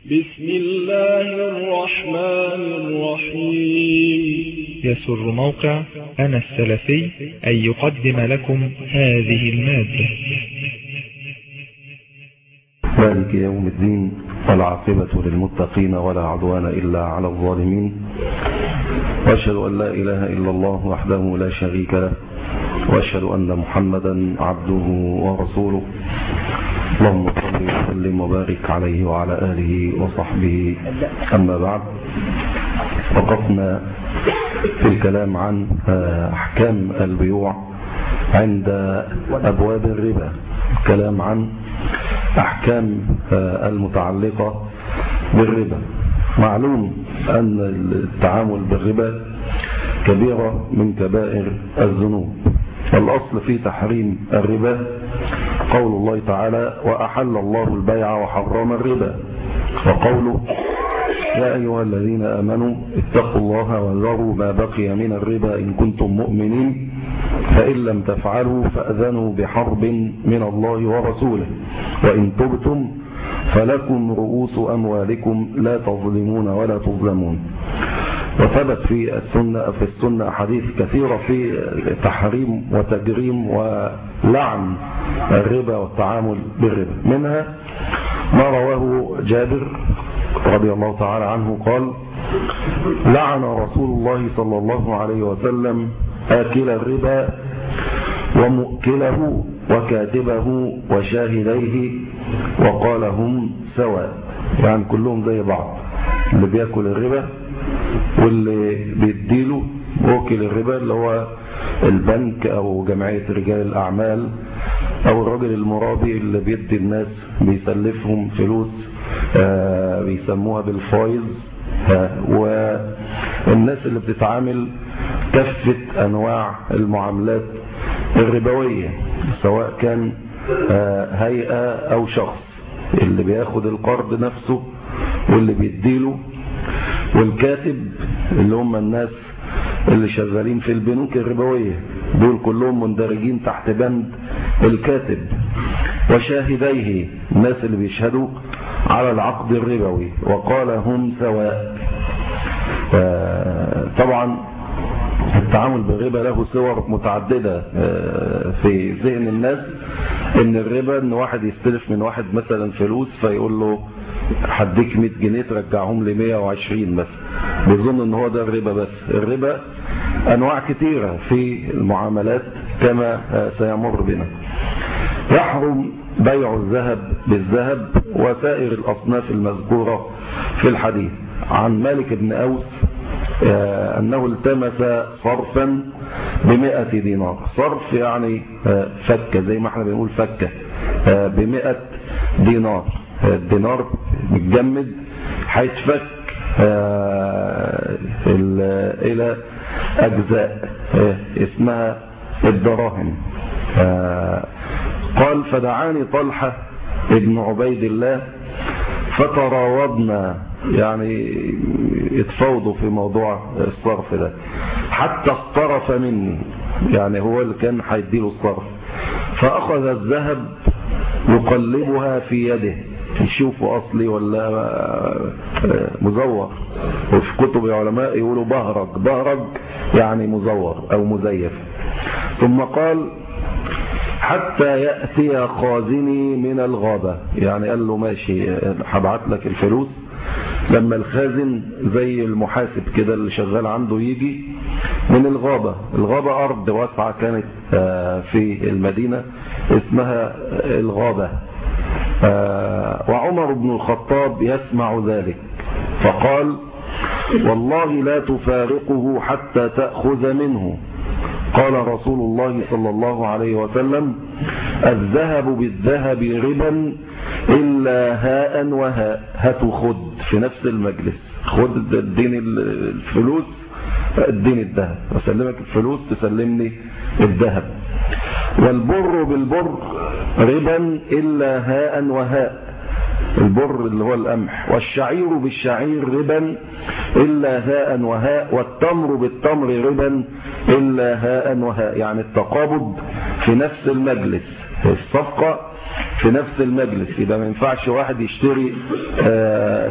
بسم الله الرحمن الرحيم يسر موقع أنا السلفي أن يقدم لكم هذه المادة مالك يوم الدين والعاقبة للمتقين ولا عدوان إلا على الظالمين وأشهد أن لا إله إلا الله وحده لا شريك له وأشهد أن محمدا عبده ورسوله اللهم صل وسلم وبارك عليه وعلى آله وصحبه أما بعد وقفنا في الكلام عن أحكام البيوع عند أبواب الربا الكلام عن أحكام المتعلقة بالربا معلوم أن التعامل بالربا كبيرة من كبائر الذنوب الأصل في تحريم الربا قول الله تعالى وأحل الله البيع وحرم الربا وقوله يا أيها الذين آمنوا اتقوا الله وذروا ما بقي من الربا إن كنتم مؤمنين فإن لم تفعلوا فأذنوا بحرب من الله ورسوله وإن تبتم فلكم رؤوس أموالكم لا تظلمون ولا تظلمون وثبت في السنة في السنة حديث كثيرة في تحريم وتجريم ولعن الربا والتعامل بالربا منها ما رواه جابر رضي الله تعالى عنه قال لعن رسول الله صلى الله عليه وسلم آكل الربا ومؤكله وكاتبه وشاهديه وقال هم سواء يعني كلهم زي بعض اللي بياكل الربا واللي بيديله موكل الربا اللي هو البنك او جمعية رجال الاعمال او الراجل المرابي اللي بيدي الناس بيسلفهم فلوس آه بيسموها بالفايز آه والناس اللي بتتعامل كافة انواع المعاملات الربوية سواء كان آه هيئة او شخص اللي بياخد القرض نفسه واللي بيديله والكاتب اللي هم الناس اللي شغالين في البنوك الربوية دول كلهم مندرجين تحت بند الكاتب وشاهديه الناس اللي بيشهدوا على العقد الربوي وقال هم سواء طبعا التعامل بالربا له صور متعددة في ذهن الناس ان الربا ان واحد يستلف من واحد مثلا فلوس فيقول له هديك 100 جنيه ترجعهم لي 120 مثلا بيظن ان هو ده الربا بس الربا انواع كثيرة في المعاملات كما سيمر بنا يحرم بيع الذهب بالذهب وسائر الاصناف المذكورة في الحديث عن مالك بن اوس انه التمس صرفا بمئة دينار صرف يعني فكة زي ما احنا بنقول فكة بمئة دينار الدينار متجمد هيتفك الى اجزاء اسمها الدراهم قال فدعاني طلحة ابن عبيد الله فتراوضنا يعني اتفاوضوا في موضوع الصرف ده حتى اقترف مني يعني هو اللي كان هيديله الصرف فاخذ الذهب يقلبها في يده يشوفوا اصلي ولا مزور وفي كتب العلماء يقولوا بهرج بهرج يعني مزور او مزيف ثم قال حتى يأتي خازني من الغابة يعني قال له ماشي هبعت لك الفلوس لما الخازن زي المحاسب كده اللي شغال عنده يجي من الغابة الغابة أرض واسعة كانت في المدينة اسمها الغابة وعمر بن الخطاب يسمع ذلك فقال والله لا تفارقه حتى تأخذ منه قال رسول الله صلى الله عليه وسلم الذهب بالذهب ربا إلا هاء وهاء هاتوا خد في نفس المجلس خد الدين الفلوس اديني الذهب اسلمك الفلوس تسلمني الذهب والبر بالبر ربا إلا هاء وهاء البر اللي هو القمح والشعير بالشعير ربا إلا هاء وهاء والتمر بالتمر ربا إلا هاء وهاء يعني التقابض في نفس المجلس الصفقة في نفس المجلس يبقى ما ينفعش واحد يشتري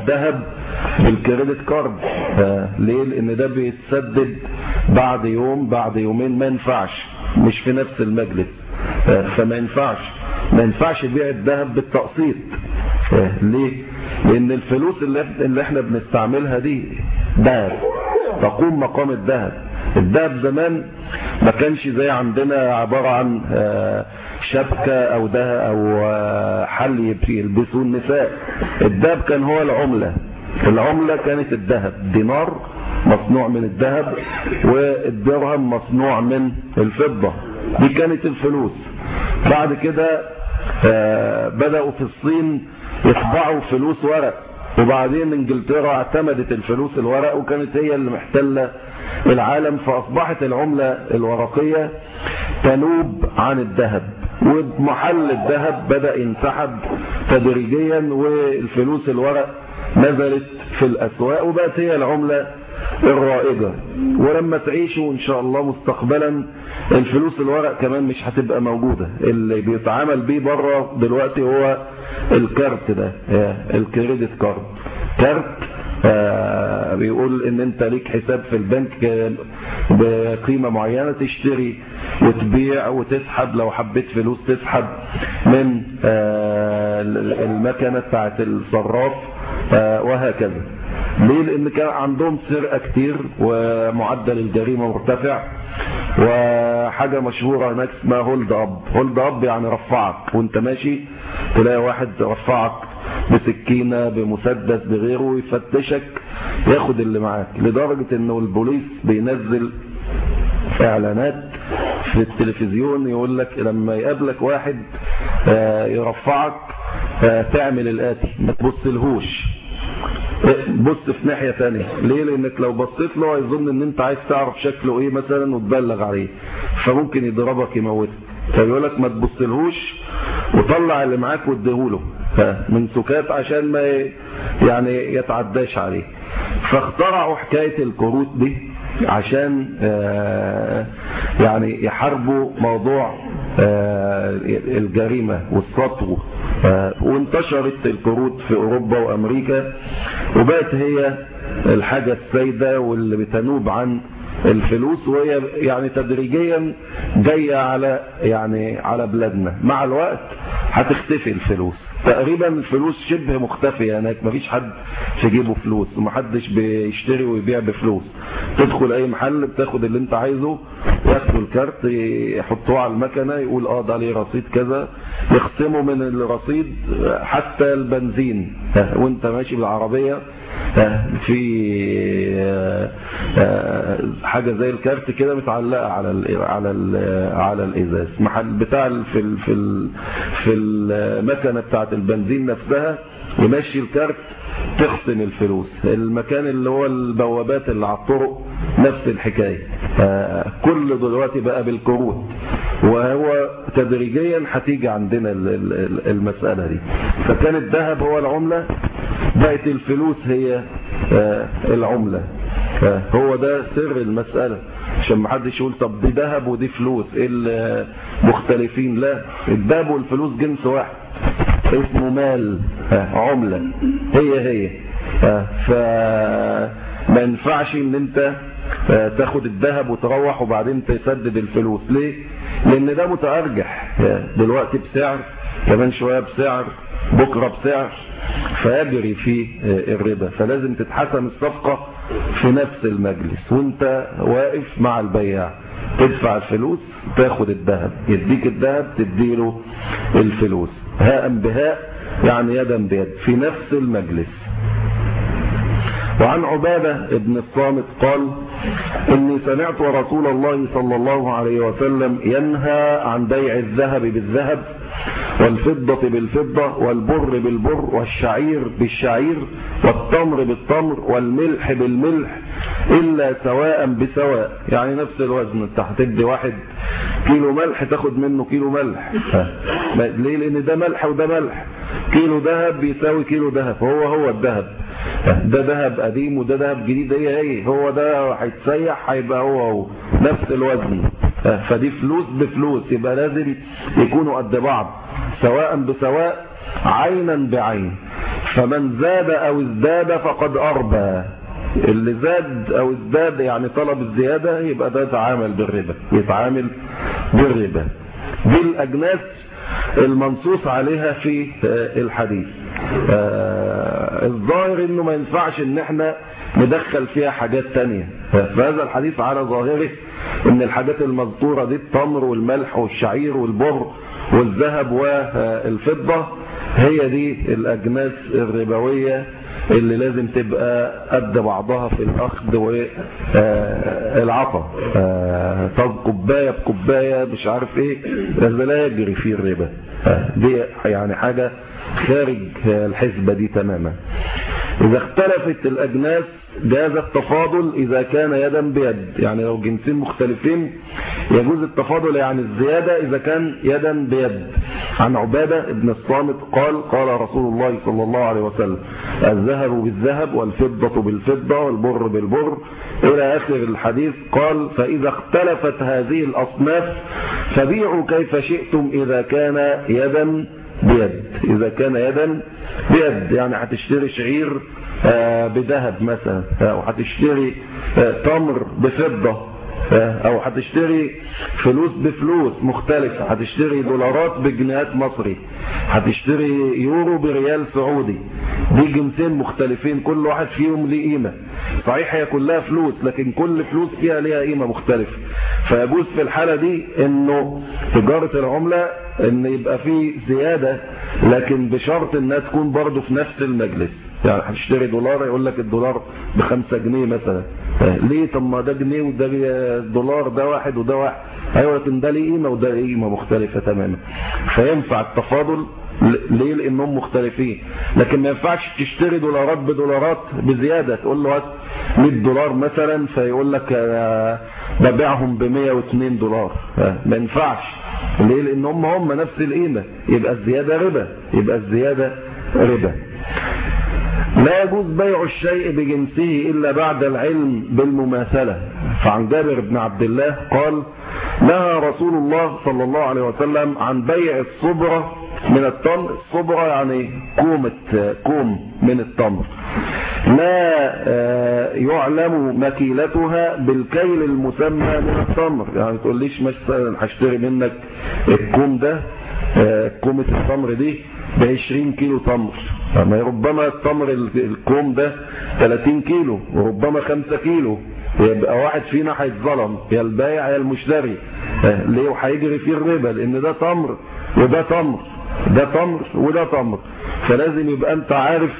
الذهب بالكريدت كارد ليه لان ده بيتسدد بعد يوم بعد يومين ما ينفعش مش في نفس المجلس فما ينفعش ما ينفعش بيع الذهب بالتقسيط ليه لان الفلوس اللي, اللي احنا بنستعملها دي ذهب تقوم مقام الذهب الذهب زمان ما كانش زي عندنا عبارة عن شبكة او ده او حل يلبسوه النساء الذهب كان هو العملة العملة كانت الذهب دينار مصنوع من الذهب والدرهم مصنوع من الفضة دي كانت الفلوس بعد كده بدأوا في الصين يطبعوا فلوس ورق وبعدين انجلترا اعتمدت الفلوس الورق وكانت هي اللي محتلة العالم فاصبحت العملة الورقية تنوب عن الذهب ومحل الذهب بدأ ينسحب تدريجيا والفلوس الورق نزلت في الاسواق وبقت هي العملة الرائجة ولما تعيشوا ان شاء الله مستقبلا الفلوس الورق كمان مش هتبقى موجودة اللي بيتعامل بيه بره دلوقتي هو الكارت ده الكريدت كارد كارت آه بيقول ان انت ليك حساب في البنك بقيمة معينة تشتري وتبيع وتسحب لو حبيت فلوس تسحب من آه المكنة بتاعت الصراف آه وهكذا ليه لان كان عندهم سرقة كتير ومعدل الجريمة مرتفع وحاجة مشهورة هناك اسمها هولد اب هولد اب يعني رفعك وانت ماشي تلاقي واحد رفعك بسكينة بمسدس بغيره يفتشك ياخد اللي معاك لدرجة انه البوليس بينزل اعلانات في التلفزيون يقول لك لما يقابلك واحد يرفعك تعمل الاتي ما تبصلهوش بص في ناحية ثانية ليه لانك لو بصيت له هيظن ان انت عايز تعرف شكله ايه مثلا وتبلغ عليه فممكن يضربك يموتك فيقول لك ما تبصلهوش وطلع اللي معاك واديهوله من سكات عشان ما يعني يتعداش عليه فاخترعوا حكاية الكروت دي عشان يعني يحاربوا موضوع الجريمة والسطو وانتشرت الكروت في اوروبا وامريكا وبقت هي الحاجة السيدة واللي بتنوب عن الفلوس وهي يعني تدريجيا جاية على يعني على بلادنا مع الوقت هتختفي الفلوس تقريبا الفلوس شبه مختفية هناك مفيش حد في جيبه فلوس ومحدش بيشتري ويبيع بفلوس تدخل اي محل بتاخد اللي انت عايزه ياخدوا الكارت يحطوه على المكنة يقول اه ده عليه رصيد كذا يخصموا من الرصيد حتى البنزين وانت ماشي بالعربية في حاجة زي الكارت كده متعلقة على ال على ال على الازاز محل بتاع في ال في ال في المكنة بتاعت البنزين نفسها يمشي الكارت تخصم الفلوس المكان اللي هو البوابات اللي على الطرق نفس الحكاية كل دلوقتي بقى بالكروت وهو تدريجيا هتيجي عندنا المسألة دي فكان الذهب هو العملة بقت الفلوس هي العملة هو ده سر المسألة عشان ما حدش يقول طب دي ذهب ودي فلوس ايه المختلفين لا الذهب والفلوس جنس واحد اسمه مال عملة هي هي فما ينفعش ان انت تاخد الذهب وتروح وبعدين تسدد الفلوس ليه لان ده متأرجح دلوقتي بسعر كمان شوية بسعر بكرة بسعر فيجري في الربا فلازم تتحسم الصفقة في نفس المجلس وانت واقف مع البياع تدفع الفلوس تاخد الذهب يديك الذهب تديله الفلوس هاء بهاء يعني يدا بيد في نفس المجلس وعن عبادة ابن الصامت قال إني سمعت رسول الله صلى الله عليه وسلم ينهى عن بيع الذهب بالذهب والفضة بالفضة والبر بالبر والشعير بالشعير والتمر بالتمر والملح بالملح إلا سواء بسواء يعني نفس الوزن انت هتدي واحد كيلو ملح تاخد منه كيلو ملح ليه لان ده ملح وده ملح كيلو ذهب بيساوي كيلو ذهب هو هو الذهب ده ذهب قديم وده ذهب جديد هي هي هو ده هيتسيح هيبقى هو هو نفس الوزن فدي فلوس بفلوس يبقى لازم يكونوا قد بعض سواء بسواء عينا بعين فمن زاد أو ازداد فقد أربى اللي زاد أو ازداد يعني طلب الزيادة يبقى ده يتعامل بالربا يتعامل بالربا دي الأجناس المنصوص عليها في الحديث الظاهر انه ما ينفعش ان احنا ندخل فيها حاجات تانية فهذا الحديث على ظاهره ان الحاجات المذكورة دي التمر والملح والشعير والبر والذهب والفضة هي دي الاجناس الربوية اللي لازم تبقى قد بعضها في الاخذ والعطا طب كوبايه بكوبايه مش عارف ايه هذا لا يجري فيه الربا دي يعني حاجه خارج الحسبه دي تماما اذا اختلفت الاجناس جاز التفاضل اذا كان يدا بيد يعني لو جنسين مختلفين يجوز التفاضل يعني الزياده اذا كان يدا بيد عن عبادة بن الصامت قال قال رسول الله صلى الله عليه وسلم الذهب بالذهب والفضة بالفضة والبر بالبر إلى آخر الحديث قال فإذا اختلفت هذه الأصناف فبيعوا كيف شئتم إذا كان يدا بيد إذا كان يدا بيد يعني هتشتري شعير بذهب مثلا أو هتشتري تمر بفضة او هتشتري فلوس بفلوس مختلفة هتشتري دولارات بجنيهات مصري هتشتري يورو بريال سعودي دي جنسين مختلفين كل واحد فيهم ليه قيمة صحيح هي كلها فلوس لكن كل فلوس فيها ليها قيمة مختلفة فيجوز في الحالة دي انه تجارة العملة ان يبقى في زيادة لكن بشرط انها تكون برضه في نفس المجلس يعني هتشتري دولار يقول لك الدولار بخمسة جنيه مثلا ليه طب ما ده جنيه وده دولار ده واحد وده واحد ايوه لكن ده ليه قيمه وده ليه قيمه مختلفه تماما فينفع التفاضل ليه لانهم مختلفين لكن ما ينفعش تشتري دولارات بدولارات بزياده تقول له هات 100 دولار مثلا فيقول لك ببيعهم ب 102 دولار ما ينفعش ليه لان هم هم نفس القيمه يبقى الزياده ربا يبقى الزياده ربا لا يجوز بيع الشيء بجنسه إلا بعد العلم بالمماثلة فعن جابر بن عبد الله قال نهى رسول الله صلى الله عليه وسلم عن بيع الصبرة من التمر الصبرة يعني كومة كوم من التمر لا يعلم مكيلتها بالكيل المسمى من التمر يعني تقوليش مثلا هشتري منك الكوم ده كومة التمر دي ب 20 كيلو تمر ما ربما التمر الكوم ده 30 كيلو وربما 5 كيلو يبقى واحد فينا هيتظلم يا البايع يا المشتري ليه وهيجري فيه الربا لان ده تمر وده تمر ده تمر وده تمر فلازم يبقى انت عارف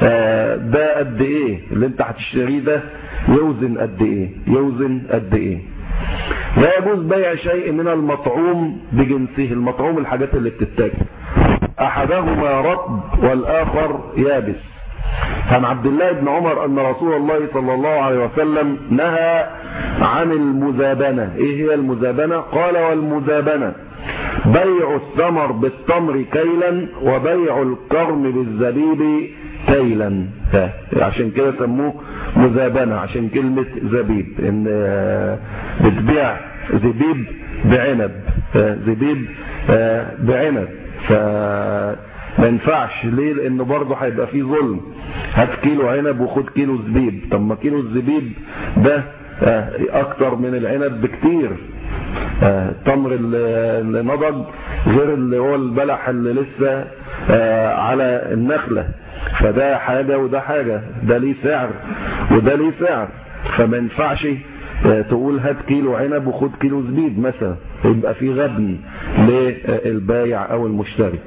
ده قد ايه اللي انت هتشتريه ده يوزن قد ايه يوزن قد ايه لا يجوز بيع شيء من المطعوم بجنسه المطعوم الحاجات اللي بتتاكل احدهما رطب والاخر يابس عن عبد الله بن عمر ان رسول الله صلى الله عليه وسلم نهى عن المزابنه ايه هي المزابنه قال والمزابنه بيع الثمر بالتمر كيلا وبيع الكرم بالزبيب كيلا عشان كده سموه مزابنه عشان كلمه زبيب ان بتبيع زبيب بعنب زبيب بعنب فما ينفعش ليه لانه برضه هيبقى فيه ظلم هات كيلو عنب وخد كيلو زبيب طب ما كيلو الزبيب ده اكتر من العنب بكتير التمر اللي نضج غير اللي هو البلح اللي لسه على النخله فده حاجه وده حاجه ده ليه سعر وده ليه سعر فما ينفعش تقول هات كيلو عنب وخد كيلو زبيب مثلا يبقى في غبن للبايع او المشتري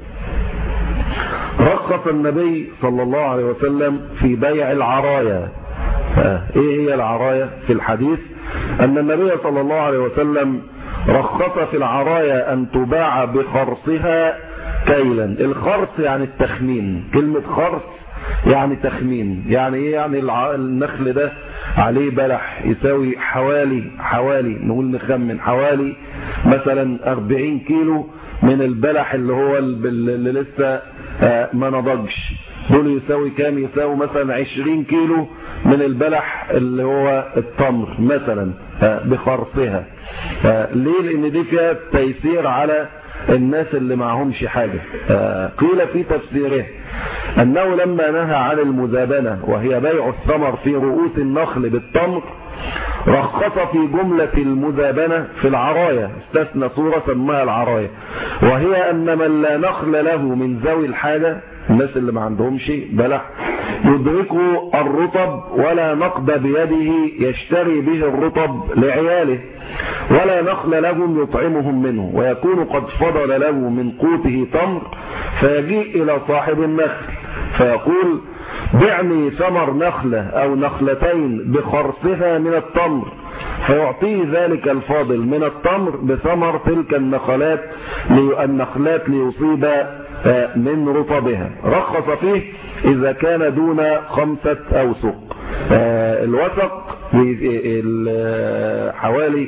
رخص النبي صلى الله عليه وسلم في بيع العرايا ايه هي العرايا في الحديث ان النبي صلى الله عليه وسلم رخص في العرايا ان تباع بخرصها كيلا الخرص يعني التخمين كلمة خرص يعني تخمين يعني ايه يعني النخل ده عليه بلح يساوي حوالي حوالي نقول نخمن حوالي مثلا 40 كيلو من البلح اللي هو اللي لسه ما نضجش دول يساوي كام يساوي مثلا 20 كيلو من البلح اللي هو التمر مثلا بخرصها ليه لان دي فيها تيسير على الناس اللي معهمش حاجة قيل في تفسيره أنه لما نهى عن المزابنة وهي بيع الثمر في رؤوس النخل بالتمر رخص في جملة المزابنة في العراية استثنى صورة سماها العراية وهي أن من لا نخل له من ذوي الحاجة الناس اللي ما عندهمش بلح يدركه الرطب ولا نقد بيده يشتري به الرطب لعياله ولا نخل لهم يطعمهم منه ويكون قد فضل له من قوته تمر فيجيء إلى صاحب النخل فيقول بعني ثمر نخلة أو نخلتين بخرصها من التمر فيعطيه ذلك الفاضل من التمر بثمر تلك النخلات النخلات ليصيب من رطبها رخص فيه إذا كان دون خمسة أوسق الوسق حوالي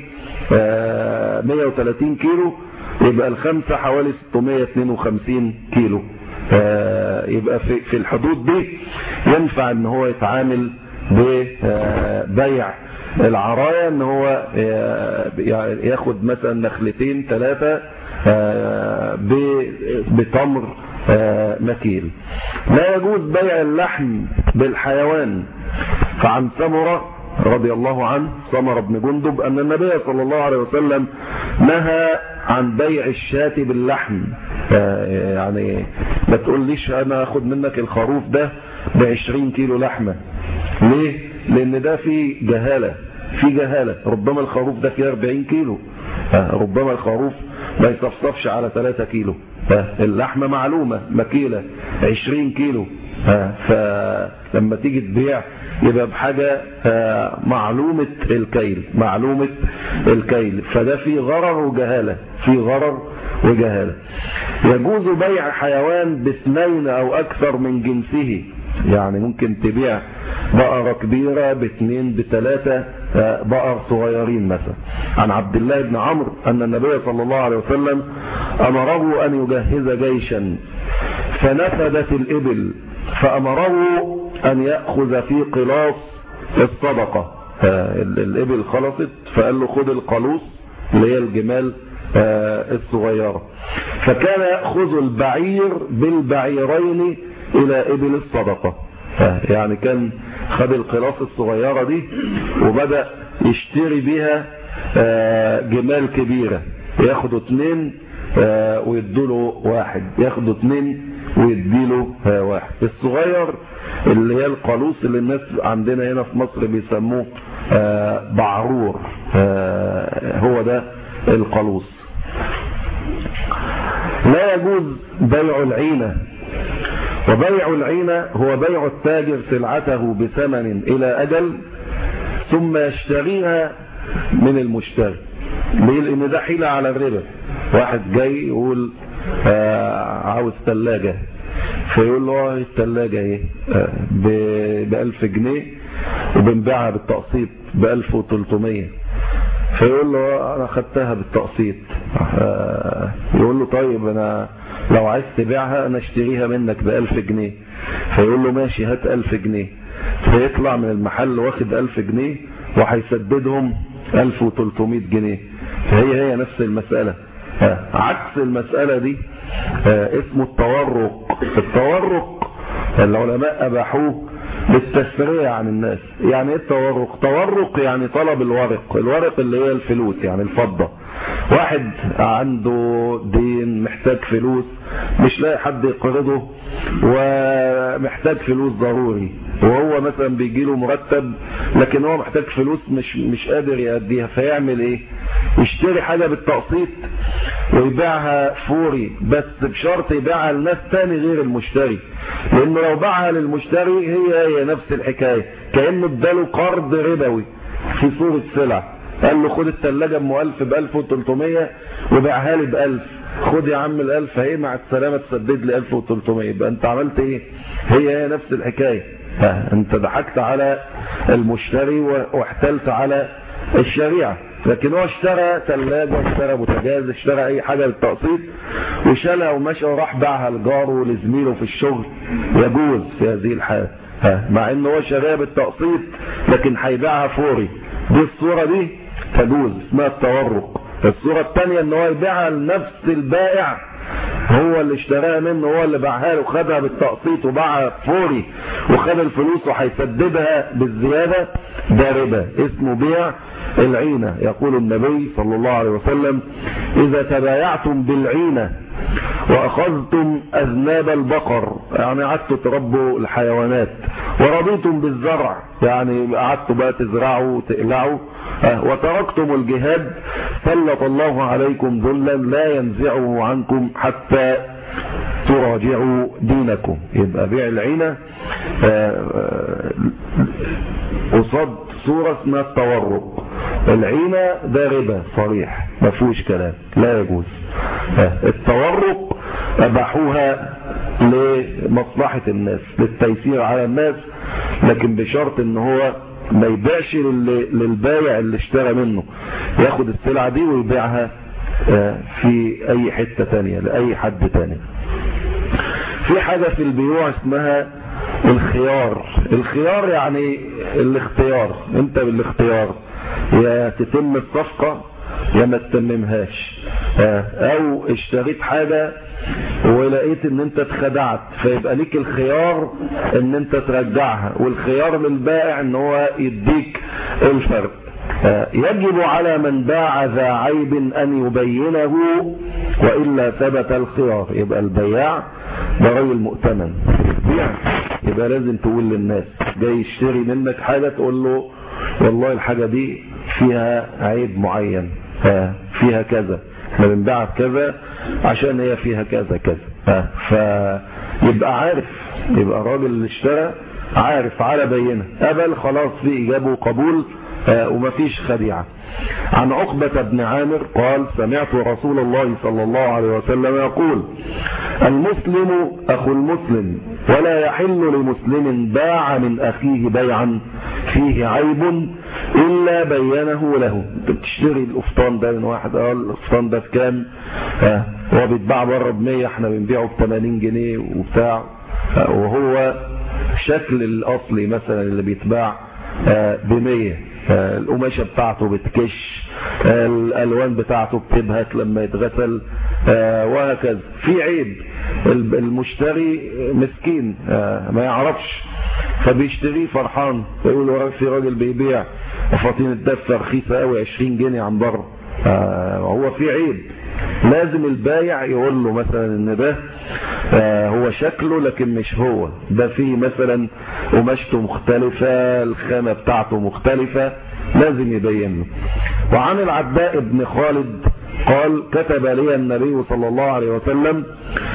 130 كيلو يبقى الخمسة حوالي 652 كيلو يبقى في, في الحدود دي ينفع ان هو يتعامل ببيع العراية ان هو ياخد مثلا نخلتين ثلاثة بتمر مكيل لا يجوز بيع اللحم بالحيوان فعن سمرة رضي الله عنه سمر بن جندب أن النبي صلى الله عليه وسلم نهى عن بيع الشاة باللحم يعني ما تقوليش أنا أخد منك الخروف ده بعشرين كيلو لحمة ليه؟ لأن ده في جهالة في جهالة ربما الخروف ده فيه 40 كيلو ربما الخروف ما يصفصفش على 3 كيلو اللحمة معلومة مكيلة 20 كيلو فلما تيجي تبيع يبقى بحاجة معلومة الكيل معلومة الكيل فده في غرر وجهالة في غرر وجهالة يجوز بيع حيوان باثنين او اكثر من جنسه يعني ممكن تبيع بقرة كبيرة باثنين بثلاثة بقر صغيرين مثلا عن عبد الله بن عمرو أن النبي صلى الله عليه وسلم أمره أن يجهز جيشا فنفدت الإبل فأمره أن يأخذ في قلاص الصدقة الإبل خلصت فقال له خد القلوص اللي هي الجمال الصغيرة فكان يأخذ البعير بالبعيرين إلى إبل الصدقة يعني كان خد القلاص الصغيرة دي وبدأ يشتري بيها جمال كبيرة ياخدوا اتنين ويدوله واحد ياخدوا اتنين ويديله واحد الصغير اللي هي القالوس اللي الناس عندنا هنا في مصر بيسموه بعرور هو ده القالوس لا يجوز بيع العينة وبيع العينة هو بيع التاجر سلعته بثمن إلى أجل ثم يشتريها من المشتري ليه لأن ده حيلة على الربا واحد جاي يقول آه عاوز ثلاجة فيقول له الثلاجة ايه آه بألف جنيه وبنبيعها بالتقسيط بألف وتلتمية فيقول له انا خدتها بالتقسيط آه يقول له طيب انا لو عايز تبيعها انا اشتريها منك بألف جنيه فيقول له ماشي هات ألف جنيه فيطلع من المحل واخد ألف جنيه وهيسددهم ألف وتلتمية جنيه فهي هي نفس المسألة عكس المسألة دي اسمه التورق التورق العلماء أباحوه للتسريع عن الناس يعني ايه التورق تورق يعني طلب الورق الورق اللي هي الفلوس يعني الفضة واحد عنده دين محتاج فلوس مش لاقي حد يقرضه ومحتاج فلوس ضروري وهو مثلا بيجي له مرتب لكن هو محتاج فلوس مش مش قادر يأديها فيعمل ايه يشتري حاجة بالتقسيط ويبيعها فوري بس بشرط يبيعها لناس تاني غير المشتري لانه لو باعها للمشتري هي هي نفس الحكاية كأنه اداله قرض ربوي في صورة سلع قال له خد الثلاجة ام 1000 ب 1300 وبيعها لي ب 1000 خد يا عم ال 1000 اهي مع السلامة تسدد لي 1300 يبقى انت عملت ايه هي هي نفس الحكاية انت ضحكت على المشتري واحتلت على الشريعة لكن هو اشترى ثلاجة اشترى بوتاجاز اشترى اي حاجة بالتقسيط وشالها ومشى وراح باعها لجاره لزميله في الشغل يجوز في هذه الحالة مع انه هو شاريها بالتقسيط لكن هيبيعها فوري دي الصورة دي تجوز اسمها التورق الصورة الثانية ان هو يبيعها لنفس البائع هو اللي اشتراها منه هو اللي باعها له خدها بالتقسيط وباعها فوري وخد الفلوس وهيسددها بالزيادة ده ربا اسمه بيع العينة يقول النبي صلى الله عليه وسلم إذا تبايعتم بالعينة وأخذتم أذناب البقر يعني قعدتوا تربوا الحيوانات ورضيتم بالزرع يعني قعدتوا بقى تزرعوا وتقلعوا وتركتم الجهاد سلط الله عليكم ذلا لا ينزعه عنكم حتى تراجعوا دينكم يبقى بيع العينة قصاد صورة اسمها التورق العينة ده ربا صريح ما فيهوش كلام لا يجوز التورق اباحوها لمصلحة الناس للتيسير على الناس لكن بشرط ان هو ما يبيعش للبايع اللي اشترى منه ياخد السلعة دي ويبيعها في اي حتة تانية لاي حد تاني في حاجة في البيوع اسمها الخيار الخيار يعني الاختيار انت بالاختيار يا تتم الصفقة يا ما تتممهاش او اشتريت حاجة ولقيت ان انت اتخدعت فيبقى ليك الخيار ان انت ترجعها والخيار للبائع ان هو يديك الفرق يجب على من باع ذا عيب ان يبينه والا ثبت الخيار يبقى البياع ده راجل مؤتمن بيع يبقى لازم تقول للناس جاي يشتري منك حاجة تقول له والله الحاجة دي فيها عيب معين فيها كذا احنا بنبيعها بكذا عشان هي فيها كذا كذا فيبقى عارف يبقى الراجل اللي اشترى عارف على بينه قبل خلاص في اجابه وقبول ومفيش خديعة عن عقبة بن عامر قال سمعت رسول الله صلى الله عليه وسلم يقول المسلم أخو المسلم ولا يحل لمسلم باع من أخيه بيعا فيه عيب إلا بينه له انت بتشتري القفطان ده من واحد قال القفطان ده بكام اه هو بيتباع بره ب 100 احنا بنبيعه ب 80 جنيه وبتاع اه وهو شكل الاصلي مثلا اللي بيتباع اه ب 100 القماشة بتاعته بتكش الالوان بتاعته بتبهت لما يتغسل وهكذا في عيب المشتري مسكين ما يعرفش فبيشتريه فرحان فيقول له في راجل بيبيع فاطين الدفة رخيصة قوي 20 جنيه عن بره هو في عيب لازم البايع يقول له مثلا ان ده هو شكله لكن مش هو ده فيه مثلا قماشته مختلفة الخامة بتاعته مختلفة لازم يبين له وعن العباء بن خالد قال كتب لي النبي صلى الله عليه وسلم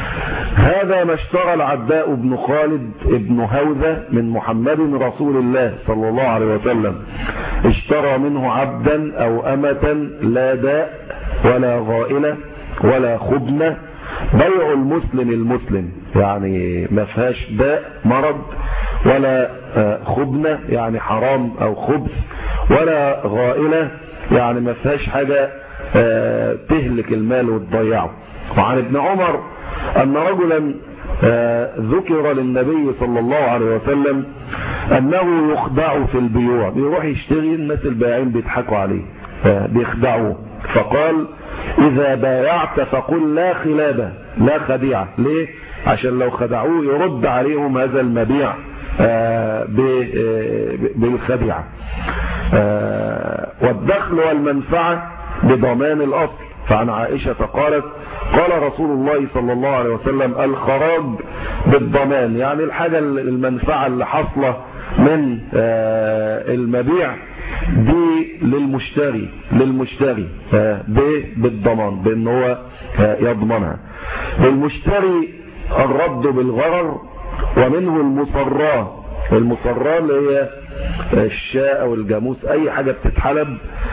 هذا ما اشترى العباء بن خالد ابن هوذة من محمد رسول الله صلى الله عليه وسلم اشترى منه عبدا او امة لا داء ولا غائلة ولا خبنة بيع المسلم المسلم يعني ما فيهاش داء مرض ولا خبنة يعني حرام او خبث ولا غائلة يعني ما فيهاش حاجة تهلك المال وتضيعه وعن ابن عمر أن رجلا ذكر للنبي صلى الله عليه وسلم أنه يخدع في البيوع بيروح يشتري الناس البائعين بيضحكوا عليه بيخدعوه فقال إذا بايعت فقل لا خلابة لا خديعة ليه عشان لو خدعوه يرد عليهم هذا المبيع بالخديعة والدخل والمنفعة بضمان الأصل فعن عائشة قالت قال رسول الله صلى الله عليه وسلم الخراج بالضمان يعني الحاجة المنفعة اللي حصلة من المبيع دي للمشتري للمشتري بالضمان بان هو يضمنها للمشتري الرد بالغرر ومنه المصراه المصراه اللي هي الشاء او الجاموس اي حاجة بتتحلب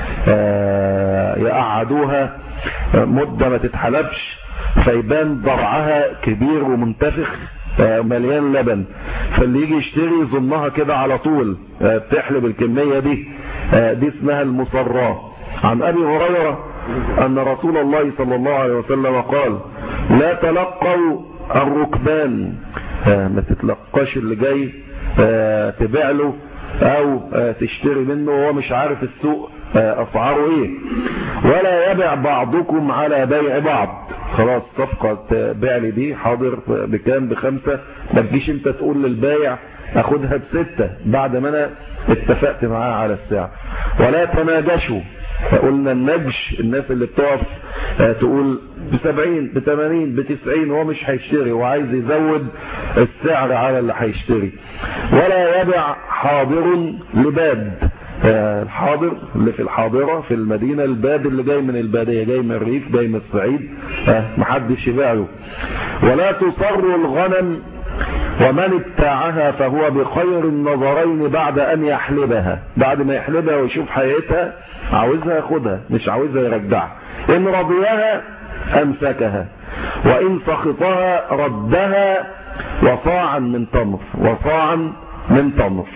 يقعدوها مدة ما تتحلبش فيبان ضرعها كبير ومنتفخ مليان لبن فاللي يجي يشتري يظنها كده على طول بتحلب الكمية دي دي اسمها المصراه عن ابي هريرة ان رسول الله صلى الله عليه وسلم قال لا تلقوا الركبان ما تتلقاش اللي جاي تبيع له او تشتري منه وهو مش عارف السوق اسعاره ايه ولا يبع بعضكم على بيع بعض خلاص صفقة بيع لي دي حاضر بكام بخمسة ما تجيش انت تقول للبايع اخدها بستة بعد ما انا اتفقت معاه على السعر ولا تناجشوا فقلنا النجش الناس اللي بتقف تقول بسبعين بثمانين بتسعين هو مش هيشتري هو عايز يزود السعر على اللي هيشتري ولا يبع حاضر لباد الحاضر اللي في الحاضرة في المدينة الباد اللي جاي من البادية جاي من الريف جاي من الصعيد محدش يبيعه ولا تصر الغنم ومن ابتاعها فهو بخير النظرين بعد ان يحلبها بعد ما يحلبها ويشوف حياتها عاوزها ياخدها مش عاوزها يرجعها ان رضيها امسكها وان سخطها ردها وصاعا من تمر وصاعا من تمر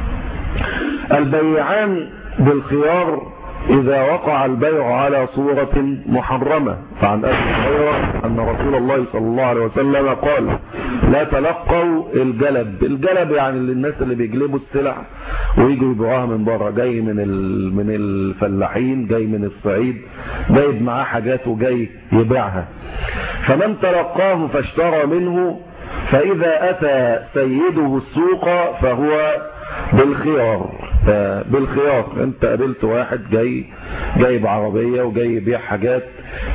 البيعان بالخيار إذا وقع البيع على صورة محرمة فعن أبي هريرة أن رسول الله صلى الله عليه وسلم قال لا تلقوا الجلب الجلب يعني الناس اللي بيجلبوا السلع ويجوا يبيعوها من بره جاي من من الفلاحين جاي من الصعيد جايب معاه حاجات وجاي يبيعها فمن تلقاه فاشترى منه فإذا أتى سيده السوق فهو بالخيار بالخيار انت قابلت واحد جاي جايب عربية وجاي يبيع حاجات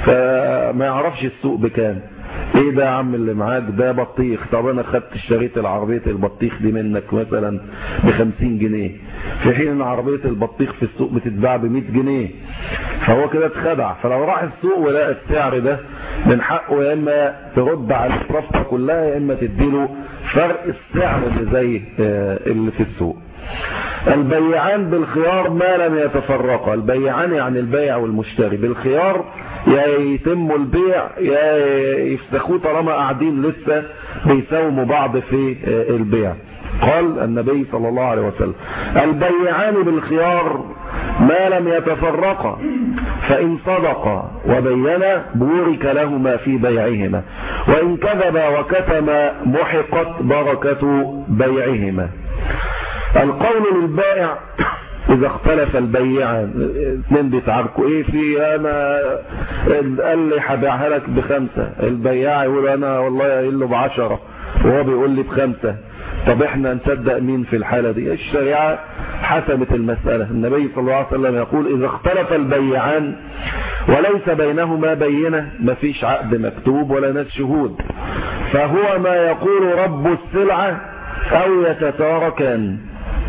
فما يعرفش السوق بكام ايه ده يا عم اللي معاك ده بطيخ طب انا خدت اشتريت العربية البطيخ دي منك مثلا بخمسين جنيه في حين ان عربية البطيخ في السوق بتتباع بمئة جنيه فهو كده اتخدع فلو راح السوق ولقى السعر ده من حقه يا اما ترد على الصفقة كلها يا اما تديله فرق السعر اللي زي اللي في السوق البيعان بالخيار ما لم يتفرقا البيعان يعني البيع والمشتري بالخيار يا يتموا البيع يا يفسخوه طالما قاعدين لسه بيساوموا بعض في البيع قال النبي صلى الله عليه وسلم البيعان بالخيار ما لم يتفرقا فإن صدقا وبينا بورك لهما في بيعهما وإن كذبا وكتما محقت بركة بيعهما القول للبائع اذا اختلف البيعان اثنين بيتعاركوا ايه في انا قال لي هبيعها لك بخمسة البياع يقول انا والله قايل له بعشرة وهو بيقول لي بخمسة طب احنا نصدق مين في الحالة دي الشريعة حسمت المسألة النبي صلى الله عليه وسلم يقول اذا اختلف البيعان وليس بينهما بينة مفيش عقد مكتوب ولا ناس شهود فهو ما يقول رب السلعة او يتتاركان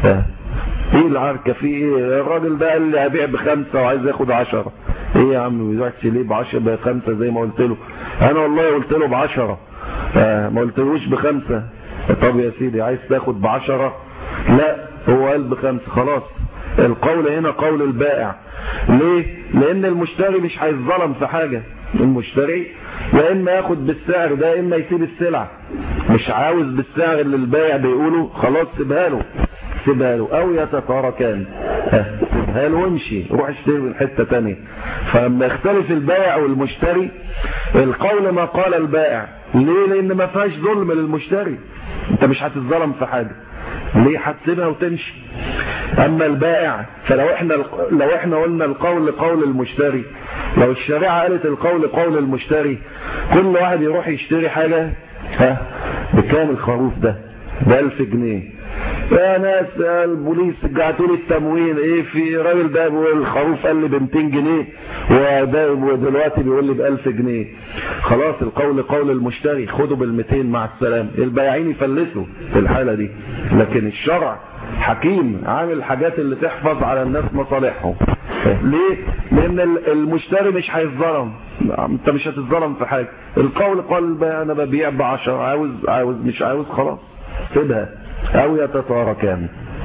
ايه العركة في ايه الراجل ده قال لي هبيع بخمسة وعايز ياخد عشرة ايه يا عم بيبيعش ليه بعشرة بخمسة زي ما قلت له انا والله قلت له بعشرة آه ما قلتلوش بخمسة طب يا سيدي عايز تاخد بعشرة لا هو قال بخمسة خلاص القول هنا قول البائع ليه لان المشتري مش هيتظلم في حاجة المشتري يا اما ياخد بالسعر ده يا اما يسيب السلعة مش عاوز بالسعر اللي البائع بيقوله خلاص سيبها له سيبها له او يتتاركان سيبها له وامشي روح اشتري من حته ثانيه فلما يختلف البائع والمشتري القول ما قال البائع ليه لان ما فيهاش ظلم للمشتري انت مش هتتظلم في حاجه ليه هتسيبها وتمشي اما البائع فلو احنا لو احنا قلنا القول قول المشتري لو الشريعه قالت القول قول المشتري كل واحد يروح يشتري حاجه ها بكام الخروف ده ب 1000 جنيه يا ناس البوليس جعتوا لي التموين ايه في راجل ده الخروف قال لي ب 200 جنيه وده ودلوقتي بيقول لي ب 1000 جنيه خلاص القول قول المشتري خدوا بال 200 مع السلامه البياعين يفلسوا في الحاله دي لكن الشرع حكيم عامل الحاجات اللي تحفظ على الناس مصالحهم ليه لان المشتري مش هيتظلم انت مش هتتظلم في حاجه القول قال انا ببيع ب 10 عاوز عاوز مش عاوز خلاص سيبها او يتتاركان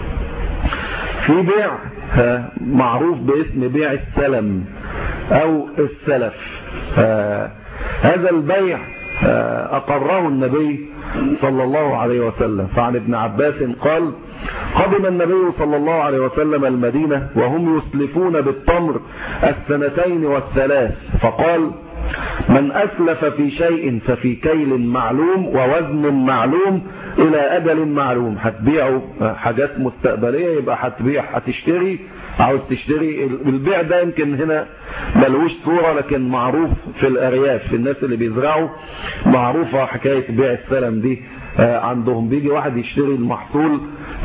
في بيع معروف باسم بيع السلم او السلف هذا البيع اقره النبي صلى الله عليه وسلم فعن ابن عباس قال قدم النبي صلى الله عليه وسلم المدينة وهم يسلفون بالتمر السنتين والثلاث فقال من أسلف في شيء ففي كيل معلوم ووزن معلوم الى اجل معلوم هتبيعوا حاجات مستقبليه يبقى هتبيع هتشتري عاوز تشتري البيع ده يمكن هنا ملوش صوره لكن معروف في الارياف في الناس اللي بيزرعوا معروفه حكايه بيع السلم دي عندهم بيجي واحد يشتري المحصول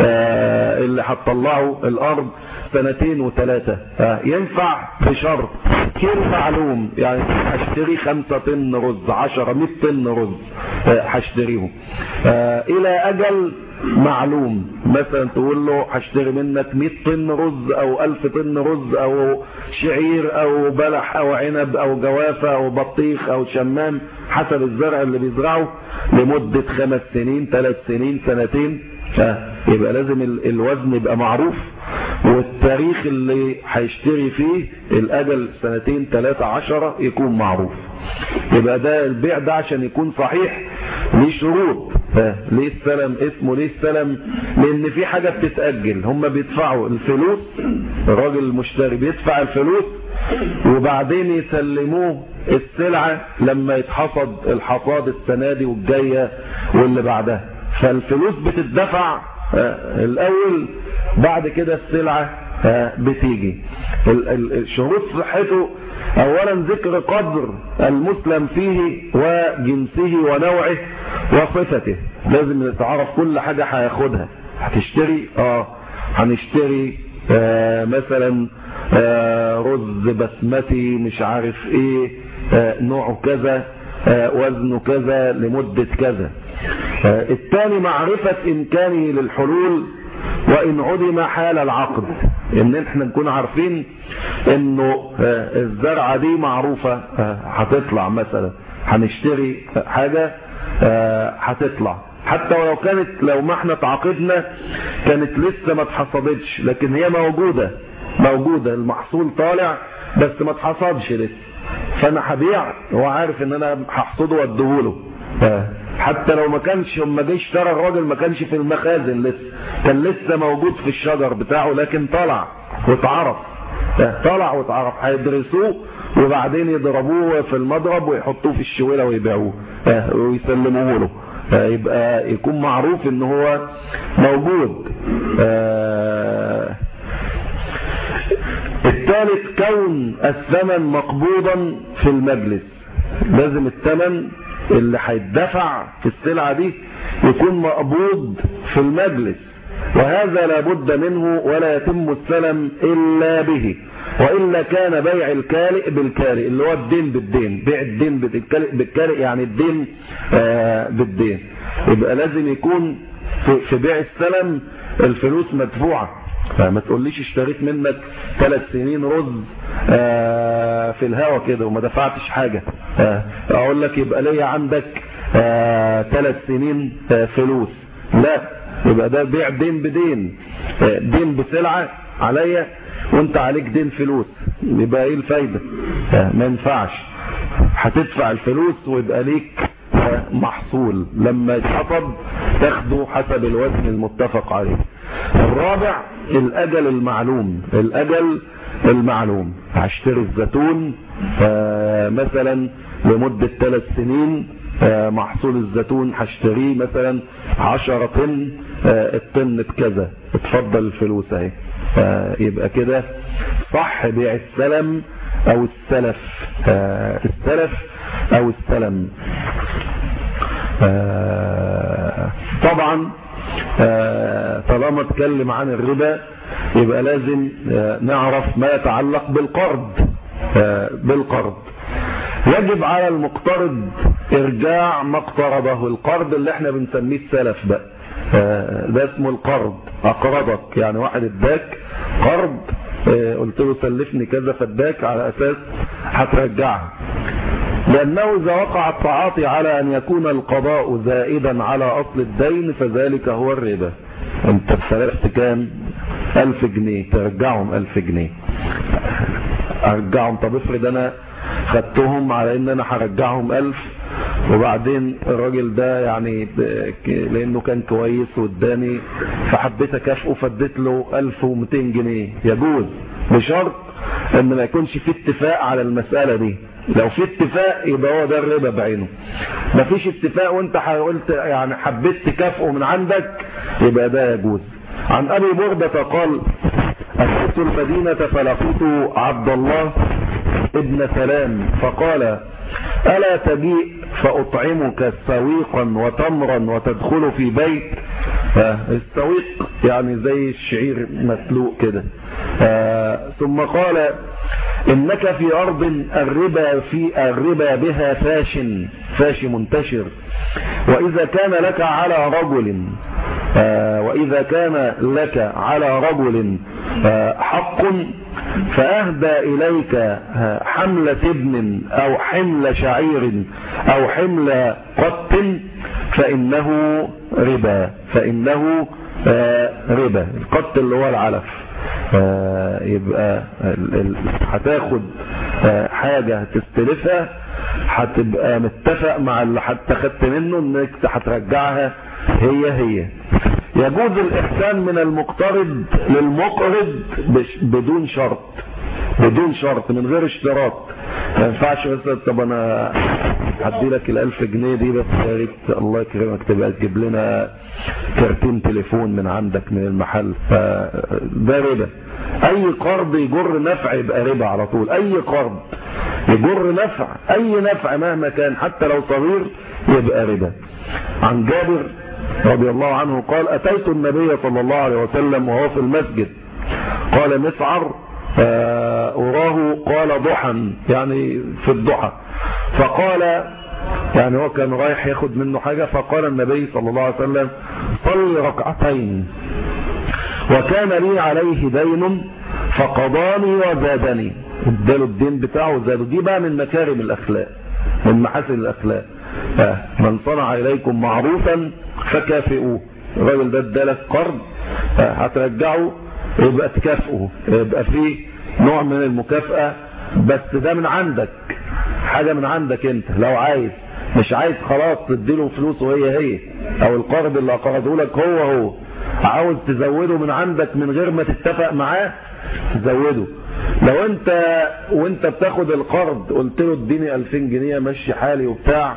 اللي هتطلعه الارض سنتين وثلاثة ينفع بشرط كيلو معلوم يعني هشتري خمسة طن رز عشرة مئة طن رز هشتريهم الى اجل معلوم مثلا تقول له هشتري منك 100 طن رز او 1000 طن رز او شعير او بلح او عنب او جوافة او بطيخ او شمام حسب الزرع اللي بيزرعه لمدة خمس سنين ثلاث سنين سنتين يبقى لازم الوزن يبقى معروف والتاريخ اللي هيشتري فيه الاجل سنتين ثلاثة عشرة يكون معروف يبقى ده البيع ده عشان يكون صحيح ليه شروط ليه السلم اسمه ليه السلم لان في حاجة بتتأجل هم بيدفعوا الفلوس الراجل المشتري بيدفع الفلوس وبعدين يسلموه السلعة لما يتحصد الحصاد السنة دي والجاية واللي بعدها فالفلوس بتدفع الاول بعد كده السلعة بتيجي شروط صحته اولا ذكر قدر المسلم فيه وجنسه ونوعه وصفته لازم نتعرف كل حاجة هياخدها هتشتري اه هنشتري آه مثلا آه رز بسمتي مش عارف ايه آه نوعه كذا آه وزنه كذا لمدة كذا آه الثاني معرفة امكانه للحلول وان عدم حال العقد ان احنا نكون عارفين انه آه الزرعة دي معروفة آه هتطلع مثلا هنشتري حاجة هتطلع حتى ولو كانت لو ما احنا تعاقدنا كانت لسه ما اتحصدتش لكن هي موجودة موجودة المحصول طالع بس ما اتحصدش لسه فانا هبيع هو عارف ان انا هحصده واديهوله حتى لو ما كانش لما جه اشترى الراجل ما كانش في المخازن لسه كان لسه موجود في الشجر بتاعه لكن طلع واتعرف طلع واتعرف هيدرسوه وبعدين يضربوه في المضرب ويحطوه في الشويلة ويبيعوه ويسلموه له يبقى يكون معروف ان هو موجود الثالث كون الثمن مقبوضا في المجلس لازم الثمن اللي هيدفع في السلعة دي يكون مقبوض في المجلس وهذا لابد منه ولا يتم السلم إلا به وإلا كان بيع الكالئ بالكالئ اللي هو الدين بالدين بيع الدين بالكالئ يعني الدين آه بالدين يبقى لازم يكون في, في بيع السلم الفلوس مدفوعة فما تقوليش اشتريت منك ثلاث سنين رز آه في الهوا كده وما دفعتش حاجة آه اقول لك يبقى ليا عندك ثلاث سنين فلوس لا يبقى ده بيع دين بدين دين بسلعة عليا وانت عليك دين فلوس يبقى ايه الفايدة ما ينفعش هتدفع الفلوس ويبقى ليك محصول لما يتحصد تاخده حسب الوزن المتفق عليه الرابع الاجل المعلوم الاجل المعلوم هشتري الزيتون مثلا لمدة ثلاث سنين محصول الزيتون هشتريه مثلا عشرة طن الطن بكذا اتفضل الفلوس اهي يبقى كده صح بيع السلم او السلف السلف او السلم طبعا طالما اتكلم عن الربا يبقى لازم نعرف ما يتعلق بالقرض بالقرض يجب على المقترض ارجاع ما اقترضه القرض اللي احنا بنسميه السلف بقى ده اسمه القرض اقرضك يعني واحد اداك قرض قلت له سلفني كذا فاداك على اساس هترجعها لأنه إذا وقع التعاطي على أن يكون القضاء زائدا على أصل الدين فذلك هو الربا أنت سلفت كام ألف جنيه ترجعهم ألف جنيه أرجعهم طب افرض أنا خدتهم على أن أنا هرجعهم ألف وبعدين الراجل ده يعني لأنه كان كويس واداني فحبيت أكافئه فاديت له 1200 جنيه يجوز بشرط ان ما يكونش في اتفاق على المسألة دي لو في اتفاق يبقى هو ده الربا بعينه ما فيش اتفاق وانت قلت يعني حبيت تكافئه من عندك يبقى ده يجوز عن ابي بردة قال اتيت المدينة فلقيت عبد الله ابن سلام فقال ألا تجيء فأطعمك سويقا وتمرا وتدخل في بيت السويق يعني زي الشعير مسلوق كده ثم قال إنك في أرض الربا في الربا بها فاش فاش منتشر وإذا كان لك على رجل وإذا كان لك على رجل حق فأهدى إليك حملة ابن أو حمل شعير أو حمل قط فإنه ربا فإنه ربا القط اللي هو العلف يبقى هتاخد حاجة تستلفها هتبقى متفق مع اللي حتى خدت منه انك هترجعها هي هي يجوز الإحسان من المقترض للمقرض بدون شرط بدون شرط من غير اشتراط ما ينفعش مثلا طب انا هدي لك الالف جنيه دي بس يا ريت الله يكرمك تبقى تجيب لنا كرتين تليفون من عندك من المحل ده ربا اي قرض يجر نفع يبقى ربا على طول اي قرض يجر نفع اي نفع مهما كان حتى لو صغير يبقى ربا عن جابر رضي الله عنه قال أتيت النبي صلى الله عليه وسلم وهو في المسجد قال مسعر أراه قال ضحى يعني في الضحى فقال يعني هو كان رايح ياخد منه حاجة فقال النبي صلى الله عليه وسلم صلي ركعتين وكان لي عليه دين فقضاني وزادني اداله الدين بتاعه وزاده دي بقى من مكارم الأخلاق من محاسن الأخلاق من صنع إليكم معروفا فكافئوه الراجل ده ادالك قرض هترجعه يبقى تكافئه يبقى فيه نوع من المكافأة بس ده من عندك حاجة من عندك انت لو عايز مش عايز خلاص تديله فلوس وهي هي او القرض اللي اقرضه لك هو هو عاوز تزوده من عندك من غير ما تتفق معاه تزوده لو انت وانت بتاخد القرض قلت له اديني 2000 جنيه مشي حالي وبتاع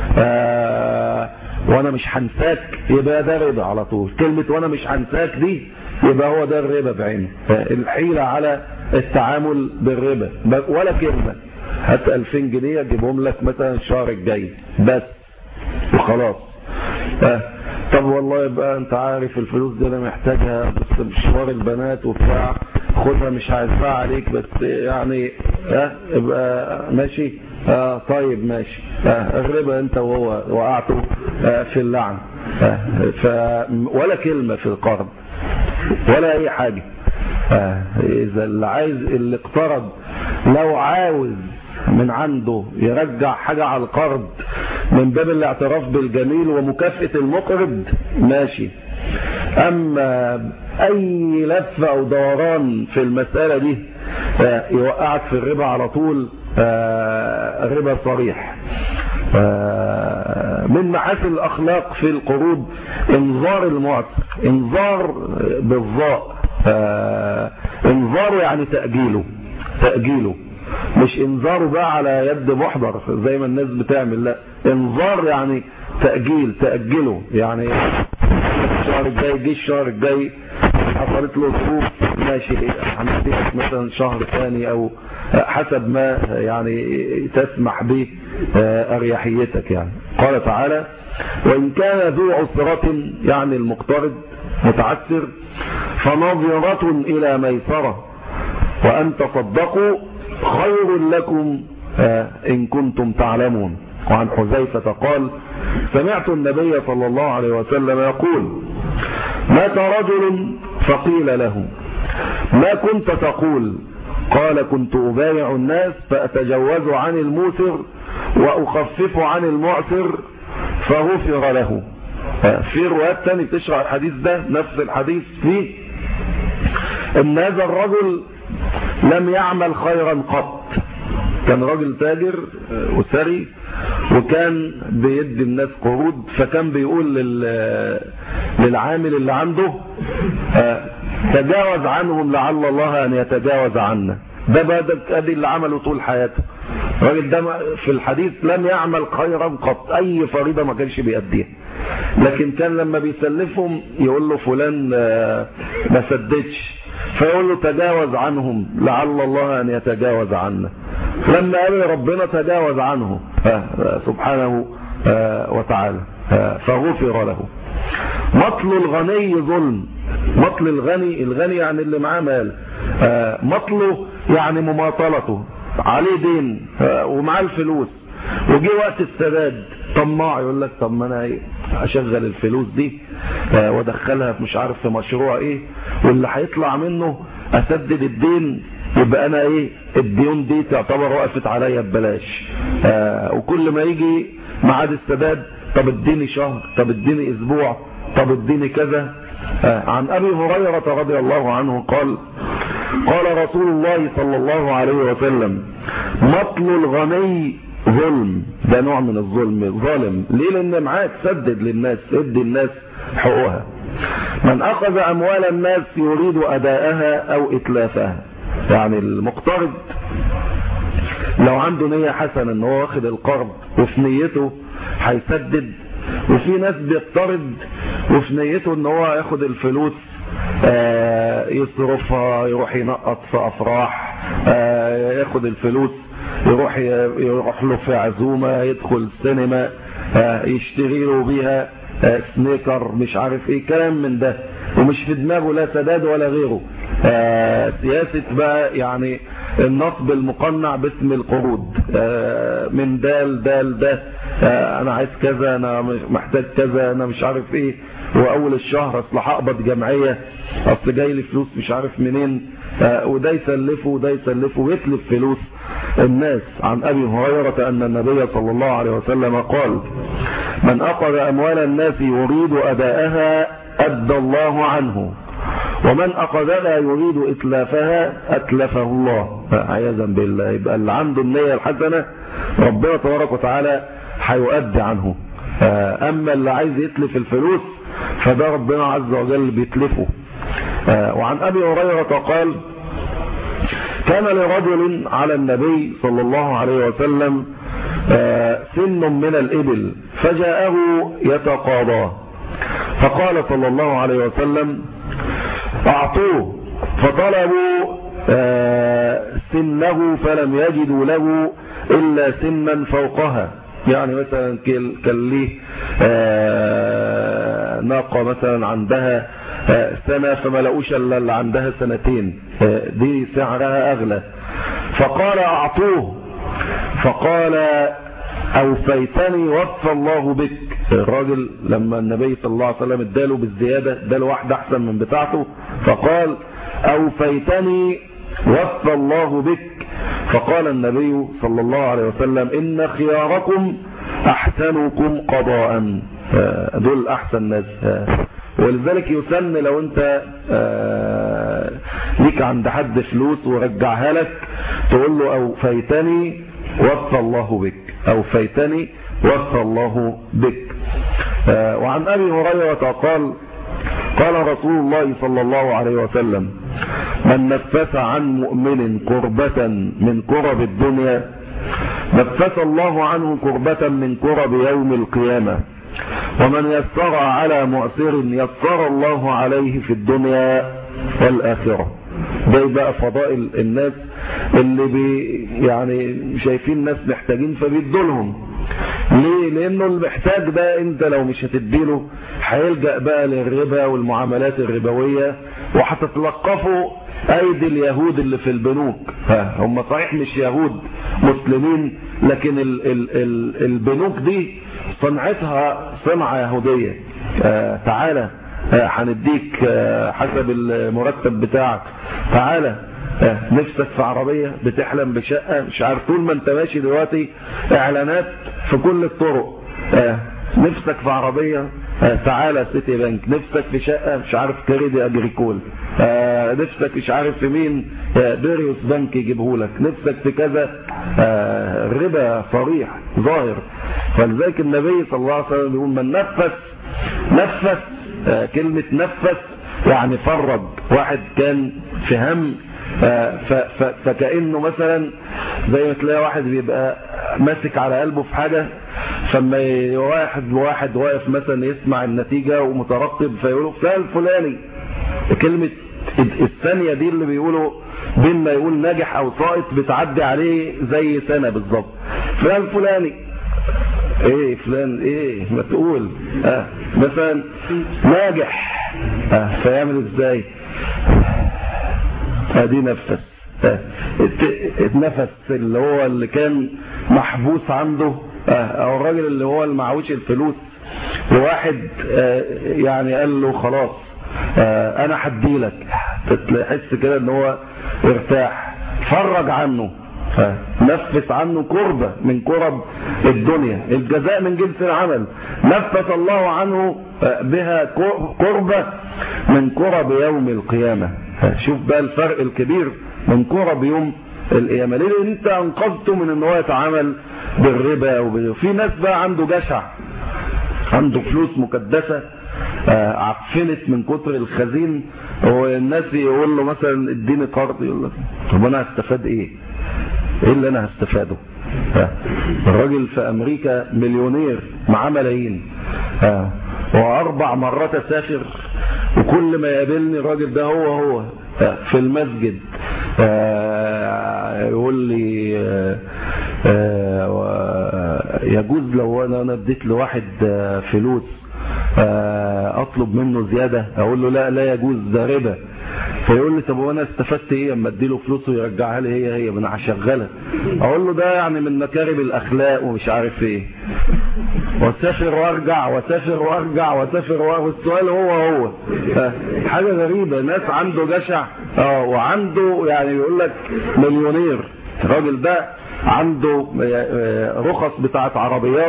آه وانا مش هنساك يبقى ده ربا على طول كلمة وانا مش هنساك دي يبقى هو ده الربا بعينه الحيلة على التعامل بالربا ولا كلمة هات 2000 جنيه اجيبهم لك مثلا الشهر الجاي بس وخلاص آه. طب والله يبقى انت عارف الفلوس دي انا محتاجها بس مشوار البنات وبتاع خدها مش هدفع عليك بس يعني اه يبقى ماشي اه طيب ماشي اه الربا انت وهو وقعته اه في اللعن اه ف ولا كلمة في القرض ولا اي حاجة اه اذا اللي عايز اللي اقترض لو عاوز من عنده يرجع حاجة على القرض من باب الاعتراف بالجميل ومكافأة المقرض ماشي اما اي لفة او دوران في المسألة دي يوقعك في الربا على طول ربا صريح من محاسن الاخلاق في القروض انذار المعتق انذار بالظاء انذار يعني تأجيله تأجيله مش انذاره بقى على يد محضر زي ما الناس بتعمل لا انذار يعني تأجيل تأجله يعني الشهر الجاي جه الشهر الجاي حصلت له ظروف ماشي هنديك مثلا شهر ثاني او حسب ما يعني تسمح به اريحيتك يعني قال تعالى وان كان ذو عسرة يعني المقترض متعسر فنظرة الى ميسرة وان تصدقوا خير لكم ان كنتم تعلمون وعن حذيفة قال سمعت النبي صلى الله عليه وسلم يقول مات رجل فقيل له ما كنت تقول قال كنت أبايع الناس فأتجوز عن الموسر وأخفف عن المعسر فغفر له في روايات تاني تشرح الحديث ده نفس الحديث فيه ان هذا الرجل لم يعمل خيرا قط كان راجل تاجر وثري وكان بيدي الناس قروض فكان بيقول للعامل اللي عنده تجاوز عنهم لعل الله ان يتجاوز عنا ده بقى ده ادي اللي عمله طول حياته الراجل ده في الحديث لم يعمل خيرا قط اي فريضه ما كانش بيأديها لكن كان لما بيسلفهم يقول له فلان ما سددش فيقول له تجاوز عنهم لعل الله ان يتجاوز عنا لما قال ربنا تجاوز عنه سبحانه وتعالى فغفر له مطل الغني ظلم مطل الغني الغني يعني اللي معاه مال مطله يعني مماطلته عليه دين ومعاه الفلوس وجي وقت السداد طماع يقول لك طب ما انا اشغل الفلوس دي وادخلها في مش عارف في مشروع ايه واللي هيطلع منه اسدد الدين يبقى انا ايه الديون دي تعتبر وقفت عليا ببلاش وكل ما يجي ميعاد السداد طب اديني شهر طب اديني اسبوع طب اديني كذا عن ابي هريره رضي الله عنه قال قال رسول الله صلى الله عليه وسلم مطل الغني ظلم ده نوع من الظلم ظالم ليه لان معاك سدد للناس ادي الناس حقوقها من اخذ اموال الناس يريد اداءها او اتلافها يعني المقترض لو عنده نية حسنة ان هو واخد القرض وفي نيته هيسدد وفي ناس بيقترض وفي نيته ان هو ياخد الفلوس يصرفها يروح ينقط في افراح ياخد الفلوس يروح يروح له في عزومة يدخل السينما يشتري له بيها سنيكر مش عارف ايه كلام من ده ومش في دماغه لا سداد ولا غيره سياسة بقى يعني النصب المقنع باسم القروض من دال دال ده انا عايز كذا انا محتاج كذا انا مش عارف ايه واول الشهر اصل هقبض جمعيه اصل جاي لي فلوس مش عارف منين وده يسلفه وده يسلفه ويتلف فلوس الناس عن ابي هريره ان النبي صلى الله عليه وسلم قال من اخذ اموال الناس يريد اداءها ادى الله عنه ومن اخذها يريد اتلافها اتلفه الله عياذا بالله يبقى اللي عنده النيه الحسنه ربنا تبارك وتعالى هيؤدي عنه اما اللي عايز يتلف الفلوس فده ربنا عز وجل بيتلفه وعن ابي هريره قال كان لرجل على النبي صلى الله عليه وسلم سن من الإبل فجاءه يتقاضاه فقال صلى الله عليه وسلم أعطوه فطلبوا سنه فلم يجدوا له إلا سنا فوقها يعني مثلا كان ليه ناقة مثلا عندها سنة فما لقوش الا اللي عندها سنتين دي سعرها اغلى فقال اعطوه فقال اوفيتني وفى الله بك الراجل لما النبي صلى الله عليه وسلم اداله بالزيادة اداله واحدة احسن من بتاعته فقال اوفيتني وفى الله بك فقال النبي صلى الله عليه وسلم ان خياركم احسنكم قضاء دول احسن ناس ولذلك يسن لو انت ليك عند حد فلوس ورجعها لك تقول له اوفيتني وفى الله بك اوفيتني وفى الله بك وعن ابي هريره قال قال رسول الله صلى الله عليه وسلم من نفس عن مؤمن كربة من كرب الدنيا نفس الله عنه كربة من كرب يوم القيامة ومن يسر على مؤسر يسر الله عليه في الدنيا والآخرة ده بقى فضائل الناس اللي بي يعني شايفين ناس محتاجين فبيدوا لهم ليه لانه المحتاج ده انت لو مش هتديله هيلجأ بقى للربا والمعاملات الربوية وهتتلقفوا ايدي اليهود اللي في البنوك هم صحيح مش يهود مسلمين لكن ال ال ال البنوك دي صنعتها صنعة يهودية آه تعالى هنديك آه حسب المرتب بتاعك تعالى آه نفسك في عربية بتحلم بشقة مش عارف طول ما انت ماشي دلوقتي اعلانات في كل الطرق نفسك في عربية تعالى سيتي بنك نفسك في شقة مش عارف كريدي اجريكول نفسك مش عارف في مين بيريوس بنك يجيبهولك نفسك في كذا ربا صريح ظاهر فلذلك النبي صلى الله عليه وسلم بيقول من نفس نفس كلمة نفس يعني فرج واحد كان في هم فكأنه مثلا زي ما تلاقي واحد بيبقى ماسك على قلبه في حاجة فما واحد واحد واقف مثلا يسمع النتيجة ومترقب فيقولوا فلان الفلاني كلمة الثانية دي اللي بيقولوا بين ما يقول ناجح او ساقط بتعدي عليه زي سنة بالظبط فلان الفلاني ايه فلان ايه ما تقول اه مثلا ناجح اه فيعمل ازاي ادي نفس اه النفس اللي هو اللي كان محبوس عنده اه او الراجل اللي هو اللي معهوش الفلوس وواحد اه يعني قال له خلاص اه انا هديلك تحس كده ان هو ارتاح فرج عنه نفس عنه كربة من كرب الدنيا الجزاء من جنس العمل نفس الله عنه بها كربة من كرب يوم القيامة شوف بقى الفرق الكبير من كرب يوم القيامة ليه انت انقذته من ان هو يتعامل بالربا وفي ناس بقى عنده جشع عنده فلوس مكدسة عفنت من كتر الخزين والناس يقول له مثلا اديني قرض يقول له طب انا هستفاد ايه ايه اللي انا هستفاده الراجل في امريكا مليونير معاه ملايين واربع مرات اسافر وكل ما يقابلني الراجل ده هو هو في المسجد يقول لي يجوز لو انا اديت لواحد فلوس اطلب منه زيادة اقول له لا لا يجوز ده ربا فيقول لي طب وانا استفدت ايه اما اديله فلوس ويرجعها لي هي هي ما انا هشغلها اقول له ده يعني من مكارم الاخلاق ومش عارف ايه واسافر وارجع واسافر وارجع واسافر وارجع والسؤال هو هو حاجه غريبه ناس عنده جشع اه وعنده يعني يقول لك مليونير الراجل ده عنده رخص بتاعت عربيات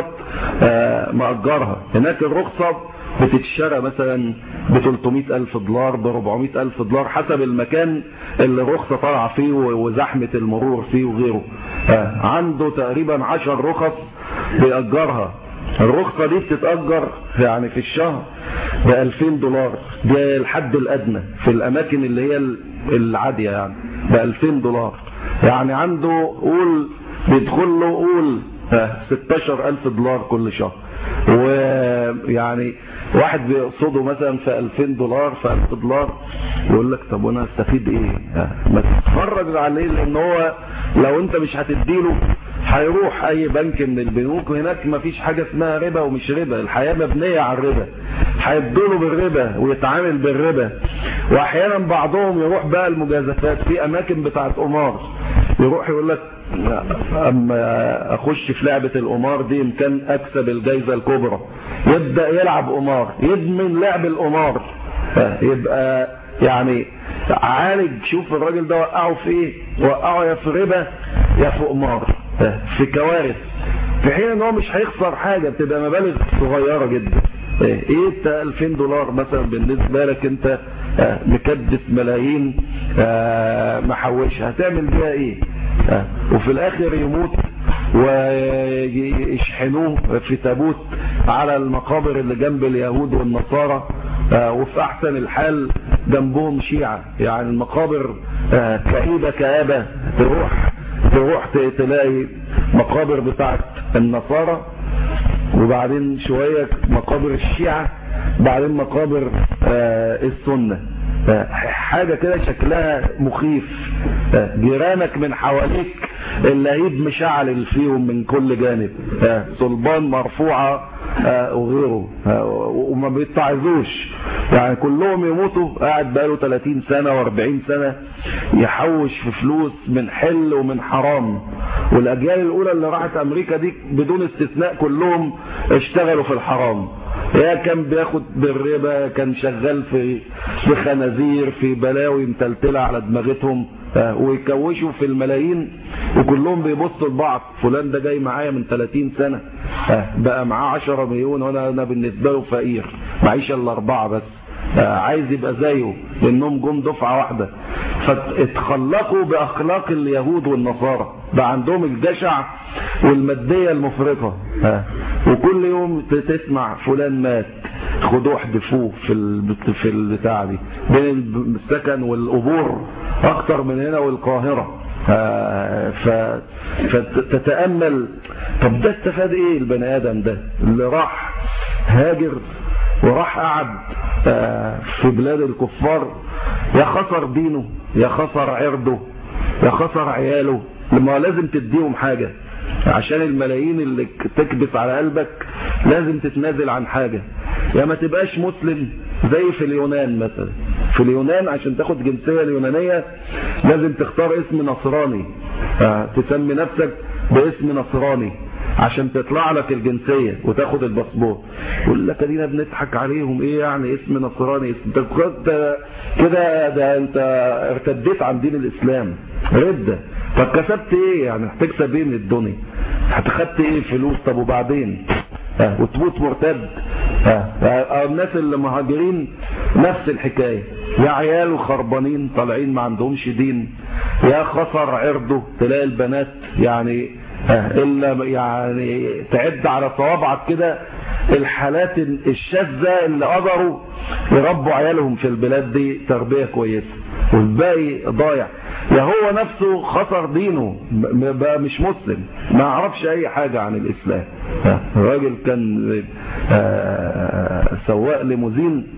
مأجرها هناك الرخصة بتتشرى مثلا ب 300 ألف دولار ب 400 ألف دولار حسب المكان اللي الرخصة طالعة فيه وزحمة المرور فيه وغيره عنده تقريبا 10 رخص بيأجرها الرخصة دي بتتأجر يعني في الشهر ب 2000 دولار ده الحد الأدنى في الأماكن اللي هي العادية يعني ب 2000 دولار يعني عنده قول بيدخل له قول 16000 دولار كل شهر ويعني واحد بيقصده مثلا في 2000 دولار في 1000 دولار يقول لك طب وانا استفيد ايه ما تتفرج عليه لان هو لو انت مش هتديله هيروح اي بنك من البنوك وهناك ما فيش حاجة اسمها ربا ومش ربا الحياة مبنية على الربا هيدوله بالربا ويتعامل بالربا واحيانا بعضهم يروح بقى المجازفات في اماكن بتاعت قمار يروح يقول لك اما اخش في لعبة القمار دي ان كان اكسب الجايزة الكبرى يبدأ يلعب قمار يدمن لعب القمار يبقى يعني عالج شوف الراجل ده وقعه في ايه وقعه يا في ربا يا في قمار في كوارث في حين ان هو مش هيخسر حاجة بتبقى مبالغ صغيرة جدا ايه انت 2000 دولار مثلا بالنسبة لك انت مكدس ملايين محوشها هتعمل بيها ايه وفي الاخر يموت ويشحنوه في تابوت على المقابر اللي جنب اليهود والنصارى وفي احسن الحال جنبهم شيعة يعني المقابر كئيبة كآبة تروح تروح تلاقي مقابر بتاعت النصارى وبعدين شوية مقابر الشيعة بعدين مقابر السنة حاجة كده شكلها مخيف جيرانك من حواليك اللهيب مشعل فيهم من كل جانب صلبان مرفوعة وغيره وما بيتعظوش يعني كلهم يموتوا قاعد بقاله 30 سنة و40 سنة يحوش في فلوس من حل ومن حرام والاجيال الاولى اللي راحت امريكا دي بدون استثناء كلهم اشتغلوا في الحرام يا كان بياخد بالربا كان شغال في في خنازير في بلاوي متلتله على دماغتهم ويكوشوا في الملايين وكلهم بيبصوا لبعض فلان ده جاي معايا من 30 سنة بقى معاه 10 مليون وانا انا بالنسبة له فقير معيش الا اربعة بس عايز يبقى زيه لانهم جم دفعة واحدة فاتخلقوا باخلاق اليهود والنصارى بقى عندهم الجشع والمادية المفرطة وكل يوم تسمع فلان مات خدوه احدفوه في في البتاع دي بين السكن والقبور اكتر من هنا والقاهرة فتتأمل طب ده استفاد ايه البني ادم ده اللي راح هاجر وراح قعد في بلاد الكفار يا خسر دينه يا خسر عرضه يا خسر عياله لما لازم تديهم حاجة عشان الملايين اللي تكبس على قلبك لازم تتنازل عن حاجة يا ما تبقاش مسلم زي في اليونان مثلا في اليونان عشان تاخد جنسية اليونانية لازم تختار اسم نصراني تسمي نفسك باسم نصراني عشان تطلع لك الجنسية وتاخد الباسبور يقول لك ادينا بنضحك عليهم ايه يعني اسم نصراني انت كده ده انت ارتديت عن دين الاسلام ردة طب كسبت ايه يعني هتكسب ايه من الدنيا هتخدت ايه فلوس طب وبعدين اه وتموت مرتد اه الناس اللي مهاجرين نفس الحكاية يا عيال خربانين طالعين ما عندهمش دين يا خسر عرضه تلاقي البنات يعني الا يعني تعد على صوابعك كده الحالات الشاذة اللي قدروا يربوا عيالهم في البلاد دي تربية كويسة والباقي ضايع يا هو نفسه خسر دينه بقى مش مسلم ما يعرفش اي حاجة عن الاسلام الراجل كان سواق ليموزين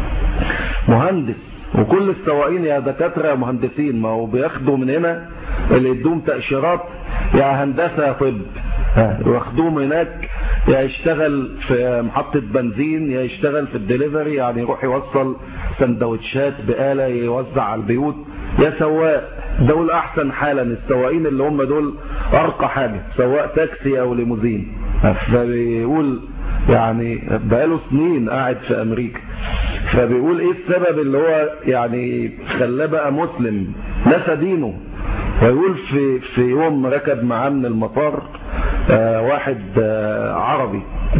مهندس وكل السواقين يا دكاتره يا مهندسين ما هو بياخدوا من هنا اللي يدوم تأشيرات يا هندسة يا طب واخدوهم هناك يا يشتغل في محطة بنزين يا يشتغل في الدليفري يعني يروح يوصل سندوتشات بآلة يوزع على البيوت يا سواق دول احسن حالا السواقين اللي هم دول ارقى حاجة سواق تاكسي او ليموزين فبيقول يعني بقاله سنين قاعد في امريكا فبيقول ايه السبب اللي هو يعني خلاه بقى مسلم نسى دينه فيقول في في يوم ركب معاه من المطار آه واحد آه عربي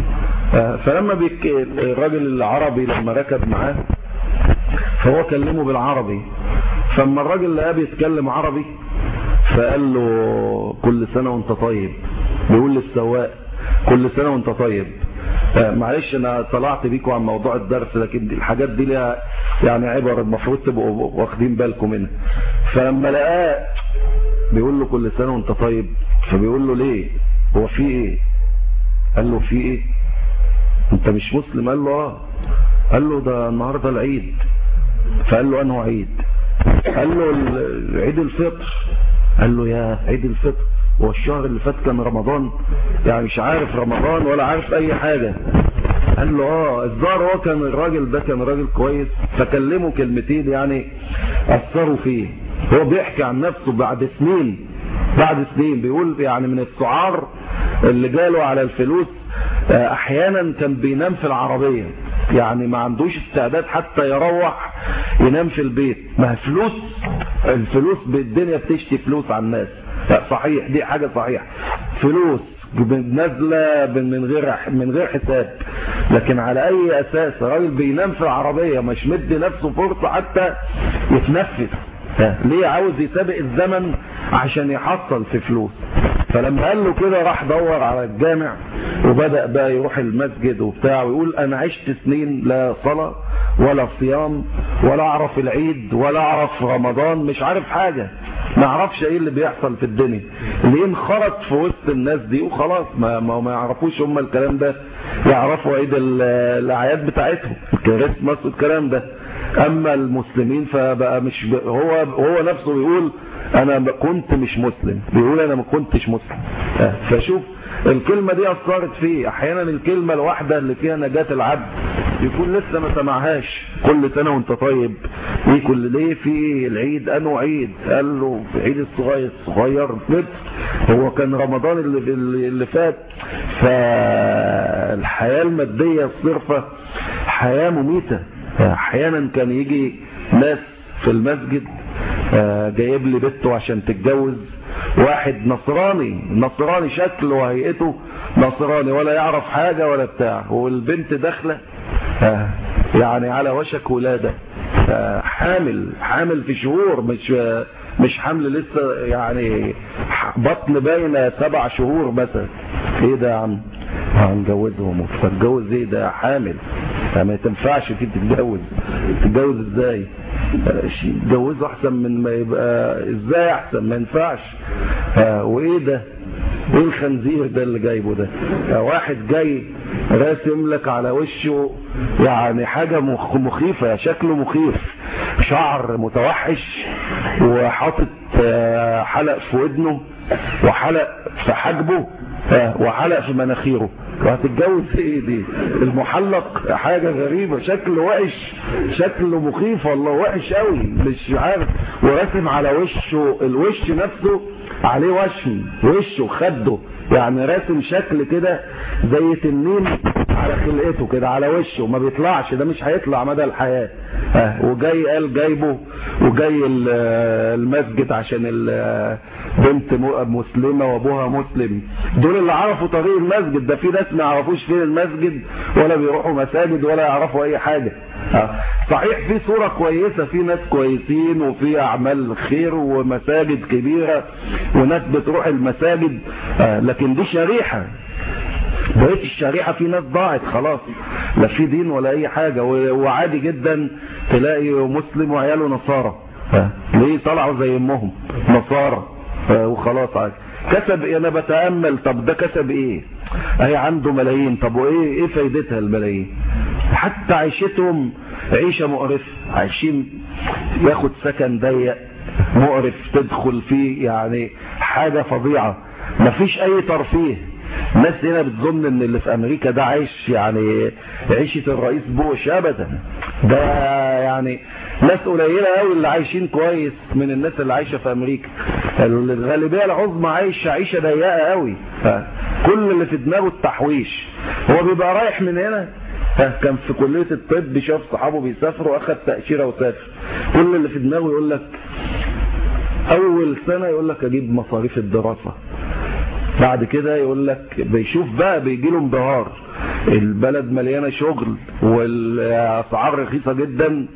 آه فلما بيك الراجل العربي لما ركب معاه فهو كلمه بالعربي فلما الراجل لقاه بيتكلم عربي فقال له كل سنة وانت طيب بيقول للسواق كل سنة وانت طيب معلش انا طلعت بيكم عن موضوع الدرس لكن دي الحاجات دي ليها يعني عبر المفروض تبقوا واخدين بالكم منها فلما لقاه بيقول له كل سنة وانت طيب فبيقول له ليه هو في ايه قال له في ايه انت مش مسلم قال له اه قال له ده النهارده العيد فقال له انه عيد قال له عيد الفطر قال له يا عيد الفطر هو الشهر اللي فات كان رمضان يعني مش عارف رمضان ولا عارف اي حاجة قال له اه الظاهر هو كان الراجل ده كان راجل كويس فكلمه كلمتين يعني اثروا فيه هو بيحكي عن نفسه بعد سنين بعد سنين بيقول يعني من السعار اللي جاله على الفلوس احيانا كان بينام في العربية يعني ما عندوش استعداد حتى يروح ينام في البيت ما فلوس الفلوس بالدنيا بتشتي فلوس على الناس صحيح دي حاجة صحيح فلوس نازلة من غير من غير حساب لكن على اي اساس راجل بينام في العربية مش مدي نفسه فرصة حتى يتنفس ليه عاوز يسابق الزمن عشان يحصل في فلوس فلما قال له كده راح دور على الجامع وبدأ بقى يروح المسجد وبتاع ويقول انا عشت سنين لا صلاة ولا صيام ولا اعرف العيد ولا اعرف رمضان مش عارف حاجة ما اعرفش ايه اللي بيحصل في الدنيا اللي انخرط في وسط الناس دي وخلاص ما ما, ما يعرفوش هم الكلام ده يعرفوا عيد الاعياد بتاعتهم الكريسماس والكلام ده اما المسلمين فبقى مش ب... هو هو نفسه بيقول انا كنت مش مسلم بيقول انا ما كنتش مسلم فشوف الكلمة دي اثرت فيه احيانا الكلمة الواحدة اللي فيها نجاة العبد يكون لسه ما سمعهاش كل سنة وانت طيب ايه كل ليه في العيد انه عيد قال له في عيد الصغير الصغير فطر هو كان رمضان اللي, اللي فات فالحياة المادية الصرفة حياة مميتة احيانا كان يجي ناس في المسجد جايب لي بنته عشان تتجوز واحد نصراني نصراني شكله وهيئته نصراني ولا يعرف حاجة ولا بتاع والبنت داخلة يعني على وشك ولادة حامل حامل في شهور مش مش حمل لسه يعني بطن باينه سبع شهور مثلا ايه ده يا عم هنجوزهم تتجوز ايه ده حامل ما تنفعش فيه تتجوز تتجوز ازاي جوزه احسن من ما يبقى ازاي احسن ما ينفعش آه وايه ده ايه الخنزير ده اللي جايبه ده آه واحد جاي راسم لك على وشه يعني حاجة مخيفة شكله مخيف شعر متوحش وحاطط آه حلق في ودنه وحلق في حاجبه آه وحلق في مناخيره وهتتجوز ايه دي المحلق حاجة غريبة شكله وحش شكله مخيف والله وحش قوي مش عارف ورسم على وشه الوش نفسه عليه وشم وشه خده يعني راسم شكل كده زي تنين على خلقته كده على وشه ما بيطلعش ده مش هيطلع مدى الحياة اه وجاي قال جايبه وجاي المسجد عشان بنت مسلمة وابوها مسلم دول اللي عرفوا طريق المسجد ده في ناس ما يعرفوش فين المسجد ولا بيروحوا مساجد ولا يعرفوا اي حاجة اه صحيح في صورة كويسة في ناس كويسين وفي اعمال خير ومساجد كبيرة وناس بتروح المساجد اه لكن دي شريحة بقيت الشريحة في ناس ضاعت خلاص لا في دين ولا اي حاجة وعادي جدا تلاقي مسلم وعياله نصارى ليه طلعوا زي امهم نصارى وخلاص عادي كسب ايه انا بتأمل طب ده كسب ايه اهي عنده ملايين طب وايه ايه فايدتها الملايين حتى عيشتهم عيشة مقرفة عايشين ياخد سكن ضيق مقرف تدخل فيه يعني حاجة فظيعة مفيش اي ترفيه الناس هنا بتظن ان اللي في امريكا ده عايش يعني عيشة الرئيس بوش ابدا ده يعني ناس قليلة قوي اللي عايشين كويس من الناس اللي عايشة في امريكا الغالبية العظمى عايشة عيشة ضيقة قوي كل اللي في دماغه التحويش هو بيبقى رايح من هنا كان في كلية الطب شاف صحابه بيسافروا اخد تأشيرة وسافر كل اللي في دماغه يقول لك اول سنة يقول لك اجيب مصاريف الدراسة بعد كده يقول لك بيشوف بقى بيجي له انبهار البلد مليانه شغل والاسعار رخيصه جدا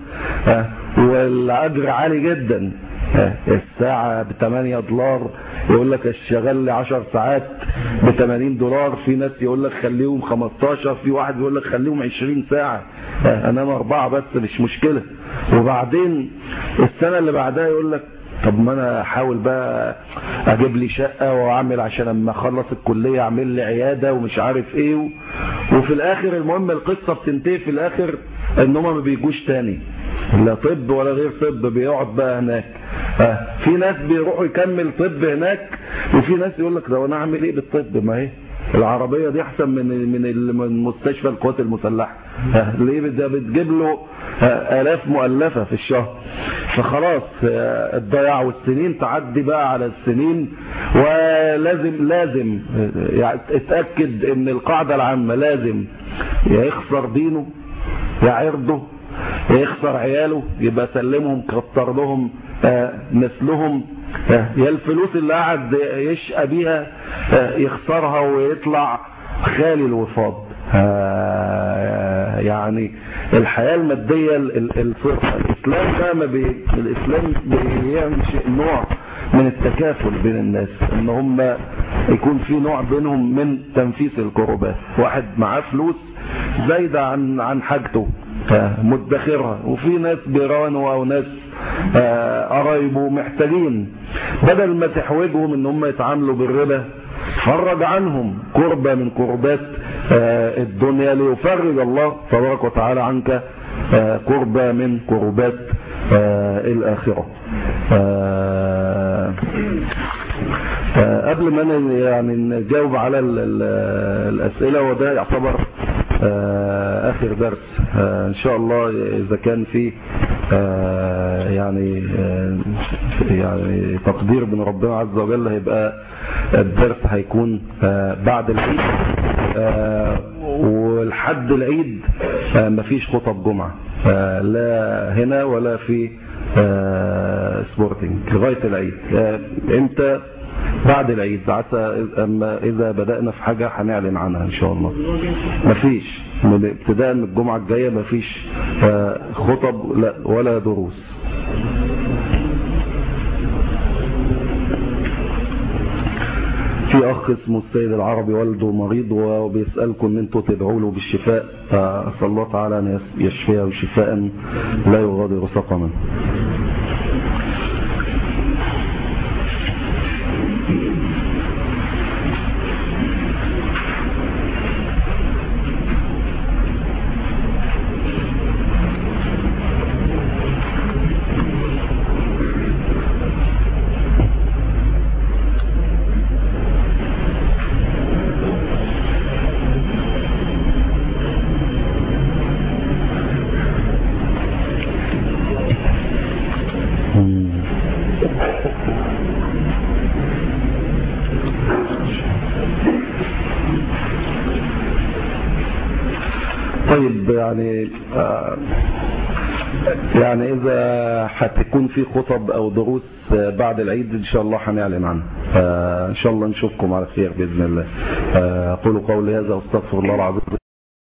والاجر عالي جدا الساعة ب 8 دولار يقول لك اشتغل لي 10 ساعات ب 80 دولار في ناس يقول لك خليهم 15 في واحد يقول لك خليهم 20 ساعة انام اربعة بس مش مشكلة وبعدين السنة اللي بعدها يقول لك طب ما انا احاول بقى اجيب لي شقه واعمل عشان اما اخلص الكليه اعمل لي عياده ومش عارف ايه و... وفي الاخر المهم القصه بتنتهي في الاخر ان هم ما بيجوش تاني لا طب ولا غير طب بيقعد بقى هناك آه. في ناس بيروحوا يكمل طب هناك وفي ناس يقول لك ده انا اعمل ايه بالطب ما هي العربية دي احسن من من مستشفى القوات المسلحة آه. ليه ده بتجيب له آه. الاف مؤلفة في الشهر فخلاص الضياع والسنين تعدي بقى على السنين ولازم لازم يعني اتأكد ان القاعدة العامة لازم يا يخسر دينه يا عرضه يا يخسر عياله يبقى سلمهم كتر لهم نسلهم يا الفلوس اللي قعد يشقى بيها يخسرها ويطلع خالي الوفاض يعني الحياة المادية الإسلام ده ما بي الإسلام بينشئ نوع من التكافل بين الناس ان هم يكون في نوع بينهم من تنفيس القربات واحد معاه فلوس زايدة عن عن حاجته مدخرها وفي ناس جيرانه او ناس قرايبه محتاجين بدل ما تحوجهم ان هم يتعاملوا بالربا فرج عنهم قربة من قربات الدنيا ليفرج الله تبارك وتعالى عنك قربة من قربات الآخرة قبل ما يعني نجاوب على الأسئلة وده يعتبر آخر درس ان شاء الله اذا كان في يعني يعني تقدير من ربنا عز وجل هيبقى الدرس هيكون بعد العيد والحد العيد مفيش خطب جمعة لا هنا ولا في سبورتنج لغاية العيد امتى بعد العيد عسى اما اذا بدأنا في حاجة هنعلن عنها ان شاء الله مفيش من ابتداء من الجمعة الجاية مفيش خطب لا ولا دروس في اخ أخ اسمه السيد العربي والده مريض وبيسألكم أن أنتوا تدعوا له بالشفاء فأسأل الله تعالى أن يشفيه شفاء لا يغادر سقما طيب يعني آه يعني إذا هتكون في خطب أو دروس بعد العيد إن شاء الله هنعلن عنها فإن شاء الله نشوفكم على خير بإذن الله أقول قولي هذا واستغفر الله العظيم